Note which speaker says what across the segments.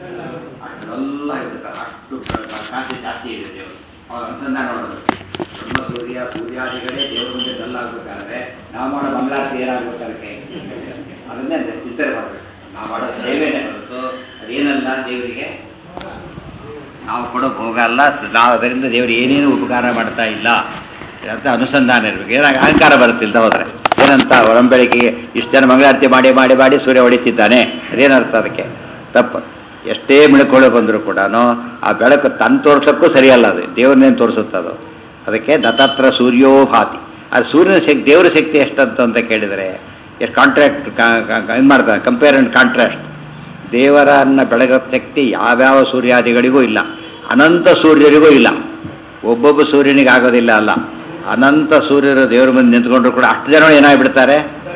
Speaker 1: ಅಷ್ಟು ಡಲ್ಲ ಆಗಿರ್ತಾರೆ ಅಷ್ಟು ಪ್ರಕಾಶ ಜಾಸ್ತಿ ಇದೆ ದೇವರು ಅವ್ರ ಅನುಸಂಧಾನ ಮಾಡೋದು ಬ್ರಹ್ಮ ಸೂರ್ಯ ಸೂರ್ಯಾದಿಗಳೇ ದೇವರ ಮುಂದೆ ಡಲ್ ಆಗ್ಬೇಕಾದ್ರೆ ನಾವು ಮಾಡೋ ಮಂಗಳಾರತಿ ಏನಾಗ್ಬೇಕು ಅದಕ್ಕೆ ಅದನ್ನೇ ಅದೇ ಚಿಂತನೆ ಮಾಡಬೇಕು ನಾವು ಮಾಡೋ ಸೇವೆನೇ ಹೊರತು ಅದೇನಲ್ಲ ದೇವರಿಗೆ ನಾವು ಕೊಡೋ ಭೋಗ ಅಲ್ಲ ನಾವು ಅದರಿಂದ ದೇವರು ಏನೇನು ಉಪಕಾರ ಮಾಡ್ತಾ ಇಲ್ಲ ಅಂತ ಅನುಸಂಧಾನ ಇರಬೇಕು ಏನಾಗ ಅಹಂಕಾರ ಬರುತ್ತಿಲ್ಲ ಹೋದ್ರೆ ಏನಂತ ಒಳಂಬೆಳಕಿಗೆ ಇಷ್ಟು ಜನ ಮಂಗಳಾರತಿ ಮಾಡಿ ಮಾಡಿ ಮಾಡಿ ಸೂರ್ಯ ಹೊಡಿತಿದ್ದಾನೆ ಅದೇನರ್ಥ ಅದಕ್ಕೆ ತಪ್ಪು ಎಷ್ಟೇ ಮಿಳ್ಕೊಳ್ಳೋ ಬಂದರೂ ಕೂಡ ಆ ಬೆಳಕು ತನ್ನ ತೋರ್ಸೋಕ್ಕೂ ಸರಿಯಲ್ಲ ಅದು ದೇವ್ರನ್ನೇನು ತೋರಿಸುತ್ತದು ಅದಕ್ಕೆ ದತ್ತತ್ರ ಸೂರ್ಯೋ ಭಾತಿ ಆ ಸೂರ್ಯನ ಶಕ್ತಿ ದೇವರ ಶಕ್ತಿ ಎಷ್ಟಂತ ಅಂತ ಕೇಳಿದರೆ ಎಷ್ಟು ಕಾಂಟ್ರಾಕ್ಟ್ ಏನು ಮಾಡ್ತಾರೆ ಕಂಪೇರ್ ಅಂಡ್ ಕಾಂಟ್ರಾಸ್ಟ್ ದೇವರನ್ನ ಬೆಳಗೋ ಶಕ್ತಿ ಯಾವ್ಯಾವ ಸೂರ್ಯಾದಿಗಳಿಗೂ ಇಲ್ಲ ಅನಂತ ಸೂರ್ಯರಿಗೂ ಇಲ್ಲ ಒಬ್ಬೊಬ್ಬ ಸೂರ್ಯನಿಗೆ ಆಗೋದಿಲ್ಲ ಅಲ್ಲ ಅನಂತ ಸೂರ್ಯರು ದೇವರ ಮುಂದೆ ನಿಂತ್ಕೊಂಡ್ರು ಕೂಡ ಅಷ್ಟು ಜನ ಏನಾಗ್ಬಿಡ್ತಾರೆ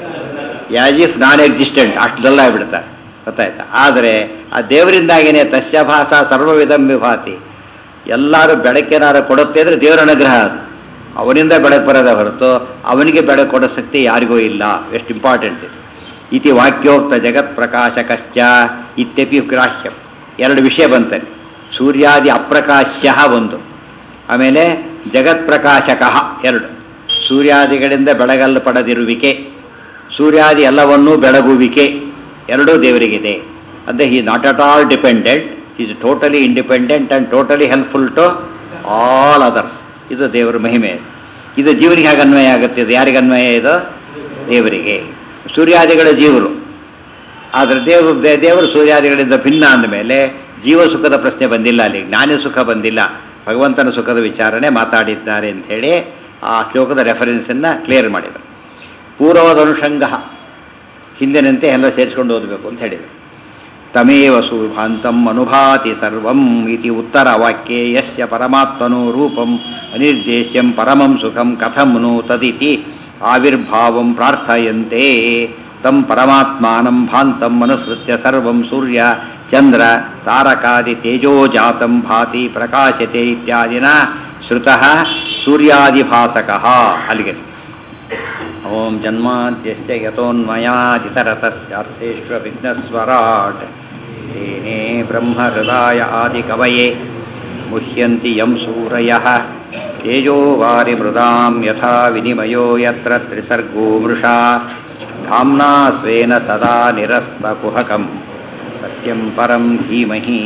Speaker 1: ಯಾಸ್ ಇಫ್ ನಾನ್ ಎಕ್ಸಿಸ್ಟೆಂಟ್ ಅಷ್ಟು ಡಲ್ ಆಗಿಬಿಡ್ತಾರೆ ಗೊತ್ತಾಯ್ತಾ ಆದರೆ ಆ ದೇವರಿಂದಾಗೇನೆ ತಸ್ಯ ಭಾಷ ಸರ್ವವಿಧಂ ವಿಭಾತಿ ಎಲ್ಲರೂ ಬೆಳಕೇನಾರು ಕೊಡುತ್ತೆ ಅಂದರೆ ದೇವರ ಅನುಗ್ರಹ ಅದು ಅವನಿಂದ ಬೆಳಕು ಬರೋದೇ ಹೊರತು ಅವನಿಗೆ ಬೆಳಕು ಕೊಡೋ ಶಕ್ತಿ ಯಾರಿಗೂ ಇಲ್ಲ ಎಷ್ಟು ಇಂಪಾರ್ಟೆಂಟ್ ಇದು ಇತಿ ವಾಕ್ಯೋಕ್ತ ಜಗತ್ ಪ್ರಕಾಶಕಶ್ಚ ಇತ್ಯಪಿ ಗ್ರಾಹ್ಯಂ ಎರಡು ವಿಷಯ ಬಂತಲ್ಲಿ ಸೂರ್ಯಾದಿ ಅಪ್ರಕಾಶ್ಯ ಒಂದು ಆಮೇಲೆ ಜಗತ್ ಪ್ರಕಾಶಕ ಎರಡು ಸೂರ್ಯಾದಿಗಳಿಂದ ಬೆಳಗಲ್ಪಡದಿರುವಿಕೆ ಸೂರ್ಯಾದಿ ಎಲ್ಲವನ್ನೂ ಬೆಳಗುವಿಕೆ ಎರಡೂ ದೇವರಿಗಿದೆ ಅಂದರೆ he not at all dependent is totally independent and totally helpful to all others ಇದು ದೇವರ ಮಹಿಮೆ ಇದು ಜೀವನಿಗೆ ಹೇಗೆ ಅನ್ವಯ ಆಗುತ್ತೆ ಇದು ಯಾರಿಗೆ ಅನ್ವಯ ಇದು ದೇವರಿಗೆ ಸೂರ್ಯಾದಿಗಳ ಜೀವರು ಆದರೆ ದೇವ ದೇ- ದೇವರು ಸೂರ್ಯಾದಿಗಳಿಂದ ಭಿನ್ನ ಅಂದಮೇಲೆ ಜೀವ ಸುಖದ ಪ್ರಶ್ನೆ ಬಂದಿಲ್ಲ ಅಲ್ಲಿ ಜ್ಞಾನ ಸುಖ ಬಂದಿಲ್ಲ ಭಗವಂತನ ಸುಖದ ವಿಚಾರಣೆ ಮಾತಾಡಿದ್ದಾರೆ ಅಂತ ಹೇಳಿ ಆ ಶ್ಲೋಕದ ರೆಫರೆನ್ಸನ್ನು ಕ್ಲಿಯರ್ ಮಾಡಿದರು ಪೂರ್ವದ ಅನುಷಂಗ ಹಿಂದಿನಂತೆ ಎಲ್ಲ ಸೇರಿಸ್ಕೊಂಡು ಓದಬೇಕು ಅಂತ ಹೇಳಿದರು ತಮೇವ ಸುಭಾಂತಂ ಅನುಭಾತಿ ಸರ್ವಂ ಇತಿ ಉತ್ತರ ವಾಕ್ಯೆ ಯಸ್ಯ ಪರಮಾತ್ಮನೋ ರೂಪಂ ಅನಿರ್ದೇಶ್ಯಂ ಪರಮಂ ಸುಖಂ ಕಥಂ ನು ತದಿತಿ ಆವಿರ್ಭಾವಂ ಪ್ರಾರ್ಥಯಂತೆ ತಂ ಪರಮಾತ್ಮಾನಂ ಭಾಂತಂ ಅನುಸೃತ್ಯ ಸರ್ವಂ ಸೂರ್ಯ ಚಂದ್ರ ತಾರಕಾದಿ ತೇಜೋಜಾತಂ ಭಾತಿ ಪ್ರಕಾಶತೆ ಇತ್ಯಾದಿನ ಶ್ರುತಃ ಸೂರ್ಯಾದಿಭಾಸಕಃ ಅಲ್ಲಿಗೆ ಓಂ ಜನ್ಮಾದ್ಯಸ್ಯ ಯತೋನ್ಮಯಾದಿತರತಶ್ಚಾರ್ಥೇಷ್ವವಿಘ್ನಸ್ವರಾಟ್ ತೇನೇ ಬ್ರಹ್ಮಹೃದಾಯ ಆದಿಕವಯೇ ಮುಹ್ಯಂತಿ ಯಂ ಸೂರಯಃ ತೇಜೋ ವಾರಿಮೃದಾಂ ಯಥಾ ವಿನಿಮಯೋ ಯತ್ರ ತ್ರಿಸರ್ಗೋ ಮೃಷಾ ಧಾಮ್ನಾ ಸ್ವೇನ ಸದಾ ನಿರಸ್ತಕುಹಕಂ ಸತ್ಯಂ ಪರಂ ಧೀಮಹಿ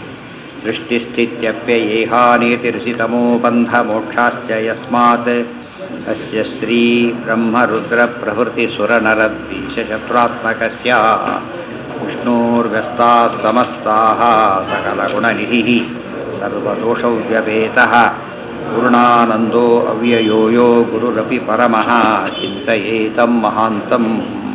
Speaker 1: ಸೃಷ್ಟಿಸ್ಥಿತ್ಯಪ್ಯಯೇಹಾನೇತಿರ್ಷಿತಮೋ ಬಂಧಮೋಕ್ಷಾಶ್ಚ ಯಸ್ಮಾತ್ ಅಸ್ಯ ಶ್ರೀ ಬ್ರಹ್ಮರುದ್ರಪ್ರಭೃತಿಸುರನರದ್ವೀಶಶತ್ರಾತ್ಮಕಸ್ಯ ವಿಷ್ಣೋರ್ವ್ಯಸ್ತಾಸ್ತಮಸ್ತಾः सकलगुणनिधिः सर्वदोषव्यपेतः पूर्णानन्दो अव्ययो यो गुरुरपि परमः ಚಿಂತಯೇತಂ ಮಹಾಂತಂ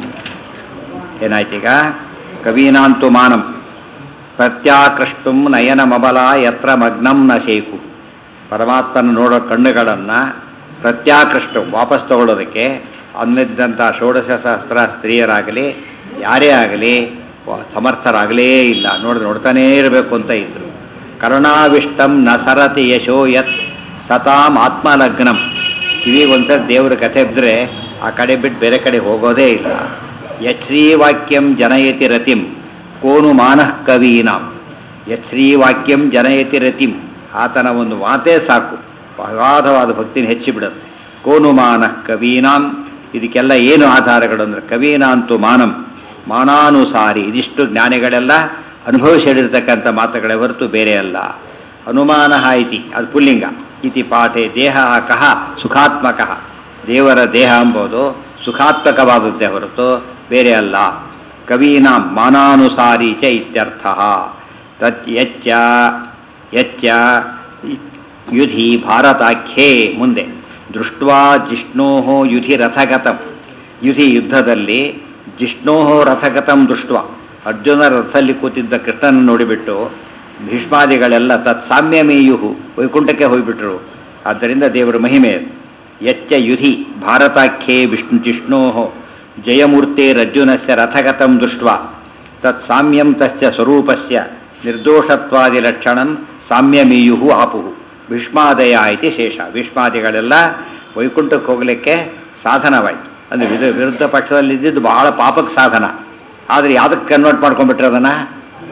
Speaker 1: ಏನಾಯ್ತೀಗ ಕವೀನಾಂತು ಮಾನಂ ಪ್ರತ್ಯಾಕೃಷ್ಟು ನಯನಮಬಲ ಯತ್ರ ಮಗ್ನಂ ನ ಶೇಕು ಪರಮಾತ್ಮನ ನೋಡೋ ಕಣ್ಣುಗಳನ್ನು ಪ್ರತ್ಯಾಕೃಷ್ಟ ವಾಪಸ್ ತಗೊಳ್ಳೋದಕ್ಕೆ ಅನ್ನಿದ್ದಂಥ ಷೋಡಶ ಸಹಸ್ರ ಸ್ತ್ರೀಯರಾಗಲಿ ಯಾರೇ ಆಗಲಿ ಸಮರ್ಥರಾಗಲೇ ಇಲ್ಲ ನೋಡಿ ನೋಡ್ತಾನೇ ಇರಬೇಕು ಅಂತ ಇದ್ರು ಕರುಣಾವಿಷ್ಟಂ ನ ಸರತಿ ಯಶೋ ಯತ್ ಸತಾಂ ಆತ್ಮಲಗ್ನಂ ಕಿವಿಗೆ ಒಂದ್ಸರಿ ದೇವರ ಕಥೆ ಬಿದ್ದರೆ ಆ ಕಡೆ ಬಿಟ್ಟು ಬೇರೆ ಕಡೆ ಹೋಗೋದೇ ಇಲ್ಲ ಯಶ್ರೀವಾಕ್ಯಂ ಜನಯತಿ ರತಿಂ ಕೋನು ಮಾನಃ ಕವೀನಾಂ ಯಶ್ರೀವಾಕ್ಯಂ ಜನಯತಿ ರತಿಂ ಆತನ ಒಂದು ಮಾತೇ ಸಾಕು ಅಗಾಧವಾದ ಭಕ್ತಿನ ಹೆಚ್ಚಿಬಿಡುತ್ತೆ ಕೋನು ಮಾನಃ ಕವೀನಾಂ ಇದಕ್ಕೆಲ್ಲ ಏನು ಆಧಾರಗಳು ಅಂದ್ರೆ ಕವೀನಾಂತು ಮಾನಂ ಮಾನಾನುಸಾರಿ ಇದಿಷ್ಟು ಜ್ಞಾನಿಗಳೆಲ್ಲ ಅನುಭವಿಸಿ ಹೇಳಿರ್ತಕ್ಕಂಥ ಮಾತುಗಳೇ ಹೊರತು ಬೇರೆ ಅಲ್ಲ ಅನುಮಾನ ಇತಿ ಅದು ಪುಲ್ಲಿಂಗ ಇತಿ ಪಾಠೆ ದೇಹ ಕಹ ಸುಖಾತ್ಮಕ ದೇವರ ದೇಹ ಎಂಬುದು ಸುಖಾತ್ಮಕವಾದದ್ದೇ ಹೊರತು ಬೇರೆ ಅಲ್ಲ ಕವೀನಾಂ ಮಾನಾನುಸಾರಿ ಚ ಇತ್ಯರ್ಥ ತತ್ ಯಚ್ಚ ಯಚ್ಚ ಯುಧಿ ಭಾರತಾಖ್ಯೇ ಮುಂದೆ ದೃಷ್ಟ್ವಾ ಜಿಷ್ಣೋ ಯುಧಿ ರಥಗತಂ ಯುಧಿ ಯುದ್ಧದಲ್ಲಿ ಜಿಷ್ಣೋ ರಥಗತಂ ದೃಷ್ಟ ಅರ್ಜುನ ರಥದಲ್ಲಿ ಕೂತಿದ್ದ ಕೃಷ್ಣನ ನೋಡಿಬಿಟ್ಟು ಭೀಷ್ಮಾದಿಗಳೆಲ್ಲ ತತ್ ಸಾಮ್ಯಮೇಯುಹು ವೈಕುಂಠಕ್ಕೆ ಹೋಗ್ಬಿಟ್ರು ಆದ್ದರಿಂದ ದೇವರ ಮಹಿಮೆ ಅದು ಯಚ್ಚ ಯುಧಿ ಭಾರತಾಖ್ಯೇ ವಿಷ್ಣು ಜಿಷ್ಣೋ ಜಯಮೂರ್ತಿರರ್ಜುನಸ್ಯ ರಥಗತಂ ದೃಷ್ಟ ತತ್ ಸಾಮ್ಯಂ ತಸ್ಯ ಸ್ವರೂಪಸ್ಯ ನಿರ್ದೋಷತ್ವಾದಿಲಕ್ಷಣಂ ಸಾಮ್ಯಮೀಯುಹು ಆಪುಹು ಭೀಷ್ಮಾದಯ ಇತಿ ಶೇಷ ಭೀಷ್ಮಾದಿಗಳೆಲ್ಲ ವೈಕುಂಠಕ್ಕೆ ಹೋಗಲಿಕ್ಕೆ ಸಾಧನವಾಯಿತು ಅಂದರೆ ವಿರು ವಿರುದ್ಧ ಪಕ್ಷದಲ್ಲಿದ್ದಿದ್ದು ಬಹಳ ಪಾಪಕ್ಕೆ ಸಾಧನ ಆದರೆ ಯಾವುದಕ್ಕೆ ಕನ್ವರ್ಟ್ ಮಾಡ್ಕೊಂಡ್ಬಿಟ್ರೆ ಅದನ್ನು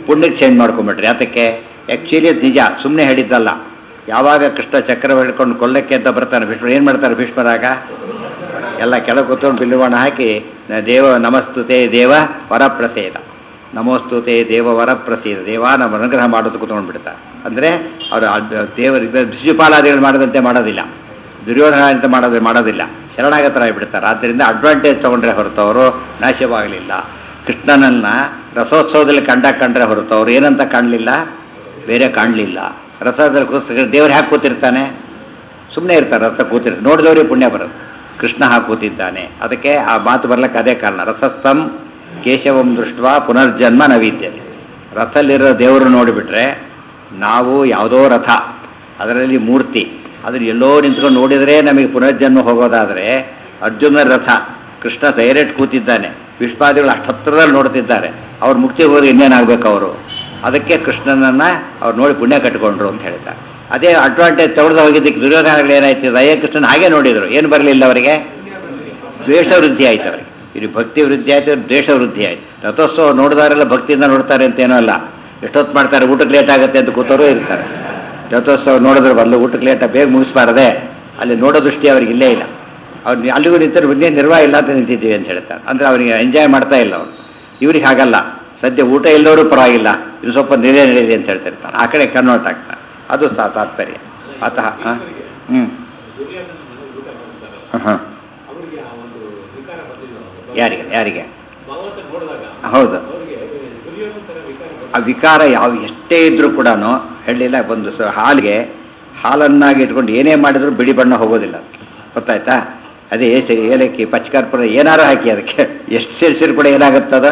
Speaker 1: ಪುಣ್ಯಕ್ಕೆ ಚೇಂಜ್ ಮಾಡ್ಕೊಂಬಿಟ್ರಿ ಅದಕ್ಕೆ ಆ್ಯಕ್ಚುಲಿ ಅದು ನಿಜ ಸುಮ್ಮನೆ ಹೇಳಿದ್ದಲ್ಲ ಯಾವಾಗ ಕೃಷ್ಣ ಚಕ್ರ ಹಿಡ್ಕೊಂಡು ಕೊಲ್ಲಕ್ಕೆ ಅಂತ ಬರ್ತಾನೆ ಭೀಷ್ಮ ಏನು ಮಾಡ್ತಾರೆ ಭೀಷ್ಮರಾಗ ಎಲ್ಲ ಕೆಳಗೆ ಕೂತ್ಕೊಂಡು ಬಿಲ್ಲುವಣ ಹಾಕಿ ನ- ದೇವ ನಮಸ್ತುತೆ ದೇವ ವರಪ್ರಸೇದ ನಮೋಸ್ತುತೆ ದೇವ ವರಪ್ರಸೇದ ದೇವ ನಮ್ಮ ಅನುಗ್ರಹ ಮಾಡೋದು ಕೂತ್ಕೊಂಡು ಬಿಡ್ತಾರೆ ಅಂದರೆ ಅವರು ದೇವರ ಶಿಶುಪಾಲಾದಿಗಳು ಮಾಡದಂತೆ ಮಾಡೋದಿಲ್ಲ ದುರ್ಯೋಧನ ಅಂತ ಮಾಡೋದು ಮಾಡೋದಿಲ್ಲ ಶರಣಾಗತರಾಗಿ ಆದ್ದರಿಂದ ಅಡ್ವಾಂಟೇಜ್ ತಗೊಂಡ್ರೆ ಹೊರತು ಅವರು ನಾಶವಾಗಲಿಲ್ಲ ಕೃಷ್ಣನನ್ನ ರಥೋತ್ಸವದಲ್ಲಿ ಕಂಡ ಕಂಡ್ರೆ ಹೊರತು ಅವ್ರು ಏನಂತ ಕಾಣಲಿಲ್ಲ ಬೇರೆ ಕಾಣಲಿಲ್ಲ ರಥದಲ್ಲಿ ಕೂತ ದೇವ್ರು ಹ್ಯಾಕೆ ಕೂತಿರ್ತಾನೆ ಸುಮ್ಮನೆ ಇರ್ತಾರೆ ರಥ ಕೂತಿರ್ತಾರೆ ನೋಡಿದವ್ರಿಗೆ ಪುಣ್ಯ ಬರುತ್ತೆ ಕೃಷ್ಣ ಹಾಗೆ ಕೂತಿದ್ದಾನೆ ಅದಕ್ಕೆ ಆ ಮಾತು ಬರ್ಲಿಕ್ಕೆ ಅದೇ ಕಾರಣ ರಥಸ್ಥಂ ಕೇಶವಂ ದೃಷ್ಟ ಪುನರ್ಜನ್ಮ ನವೀದ್ಯತೆ ರಥಲ್ಲಿರೋ ದೇವರು ನೋಡಿಬಿಟ್ರೆ ನಾವು ಯಾವುದೋ ರಥ ಅದರಲ್ಲಿ ಮೂರ್ತಿ ಅದನ್ನ ಎಲ್ಲೋ ನಿಂತ್ಕೊಂಡು ನೋಡಿದರೆ ನಮಗೆ ಪುನರ್ಜನ್ಮ ಹೋಗೋದಾದರೆ ಅರ್ಜುನ ರಥ ಕೃಷ್ಣ ಡೈರೆಕ್ಟ್ ಕೂತಿದ್ದಾನೆ ವಿಶ್ವಾದಿಗಳು ಅಷ್ಟು ಹತ್ರದಲ್ಲಿ ನೋಡ್ತಿದ್ದಾರೆ ಅವ್ರು ಮುಕ್ತಿ ಹೋಗಿ ಇನ್ನೇನಾಗಬೇಕು ಅವರು ಅದಕ್ಕೆ ಕೃಷ್ಣನನ್ನ ಅವ್ರು ನೋಡಿ ಪುಣ್ಯ ಕಟ್ಟಿಕೊಂಡ್ರು ಅಂತ ಹೇಳ್ತಾರೆ ಅದೇ ಅಡ್ವಾಂಟೇಜ್ ತಗೊಳ್ದ ಹೋಗಿದ್ದಕ್ಕೆ ದುರ್ಯೋಧನಗಳು ಏನಾಯ್ತು ಅಯ್ಯ ಕೃಷ್ಣನ್ ಹಾಗೆ ನೋಡಿದ್ರು ಏನು ಬರಲಿಲ್ಲ ಅವರಿಗೆ ದ್ವೇಷ ವೃದ್ಧಿ ಆಯ್ತು ಅವರಿಗೆ ಇಲ್ಲಿ ಭಕ್ತಿ ವೃದ್ಧಿ ಆಯ್ತು ದ್ವೇಷ ವೃದ್ಧಿ ಆಯ್ತು ರಥೋತ್ಸವ ನೋಡಿದವರೆಲ್ಲ ಭಕ್ತಿಯಿಂದ ನೋಡ್ತಾರೆ ಅಂತ ಏನೋ ಅಲ್ಲ ಎಷ್ಟೊತ್ತು ಮಾಡ್ತಾರೆ ಊಟಕ್ಕೆ ಲೇಟ್ ಆಗುತ್ತೆ ಅಂತ ಕೂತವರು ಇರ್ತಾರೆ ರಥೋತ್ಸವ ನೋಡಿದ್ರೆ ಬದಲು ಊಟಕ್ಕೆ ಲೇಟ ಬೇಗ ಮುಗಿಸ್ಬಾರದೆ ಅಲ್ಲಿ ನೋಡೋ ದೃಷ್ಟಿ ಅವ್ರಿಗೆ ಇಲ್ಲೇ ಇಲ್ಲ ಅವ್ರು ಅಲ್ಲಿಗೂ ನಿಂತರು ಇನ್ನೇ ನಿರ್ವಾಹ ಇಲ್ಲ ಅಂತ ನಿಂತಿದ್ದೀವಿ ಅಂತ ಹೇಳ್ತಾರೆ ಅಂದ್ರೆ ಅವರಿಗೆ ಎಂಜಾಯ್ ಮಾಡ್ತಾ ಇಲ್ಲ ಅವರು ಇವ್ರಿಗೆ ಹಾಗಲ್ಲ ಸದ್ಯ ಊಟ ಇಲ್ಲವರು ಪರವಾಗಿಲ್ಲ ಇದು ಸ್ವಲ್ಪ ನಿಲೇ ನಡೆಯಿದೆ ಅಂತ ಹೇಳ್ತಿರ್ತಾನೆ ಆ ಕಡೆ ಕನ್ವರ್ಟ್ ಆಗ್ತಾನೆ ಅದು ತಾ- ತಾತ್ಪರ್ಯ ಅತಃ ಹಾಂ ಹ್ಞೂ
Speaker 2: ದುರ್ಯೋಧನ ಮನೆಗೆ ಊಟ ಮಾಡ್ತಾರಲ್ಲ
Speaker 1: ಹಾಂ
Speaker 2: ಅವರಿಗೆ ಆ ಒಂದು ವಿಕಾರ ಬಂದಿಲ್ಲ
Speaker 1: ಯಾರಿಗೆ ಯಾರಿಗೆ
Speaker 2: ಭಗವಂತ ನೋಡಿದಾಗ
Speaker 1: ಹೌದು
Speaker 2: ಅವರಿಗೆ ದುರ್ಯೋಧನ ತರ ವಿಕಾರ
Speaker 1: ಆ
Speaker 2: ಬಂದಿಲ್ಲ.
Speaker 1: ವಿಕಾರ ಯಾವ ಎಷ್ಟೇ ಇದ್ರೂ ಕೂಡ ಹೇಳಿಲ್ಲ ಬಂದು ಸ ಹಾಲಿಗೆ ಹಾಲನ್ನಾಗಿ ಇಟ್ಕೊಂಡು ಏನೇ ಮಾಡಿದ್ರು ಬಿಳಿ ಬಣ್ಣ ಹೋಗೋದಿಲ್ಲ ಗೊತ್ತಾಯ್ತಾ ಅದೇ ಸರಿ ಏಲಕ್ಕಿ ಪಚ್ಚಕರ್ಪೂರ ಏನಾರು ಹಾಕಿ ಅದಕ್ಕೆ ಎಷ್ಟು ಸೇರಿಸಿದ್ರು ಕೂಡ ಏನಾಗುತ್ತದ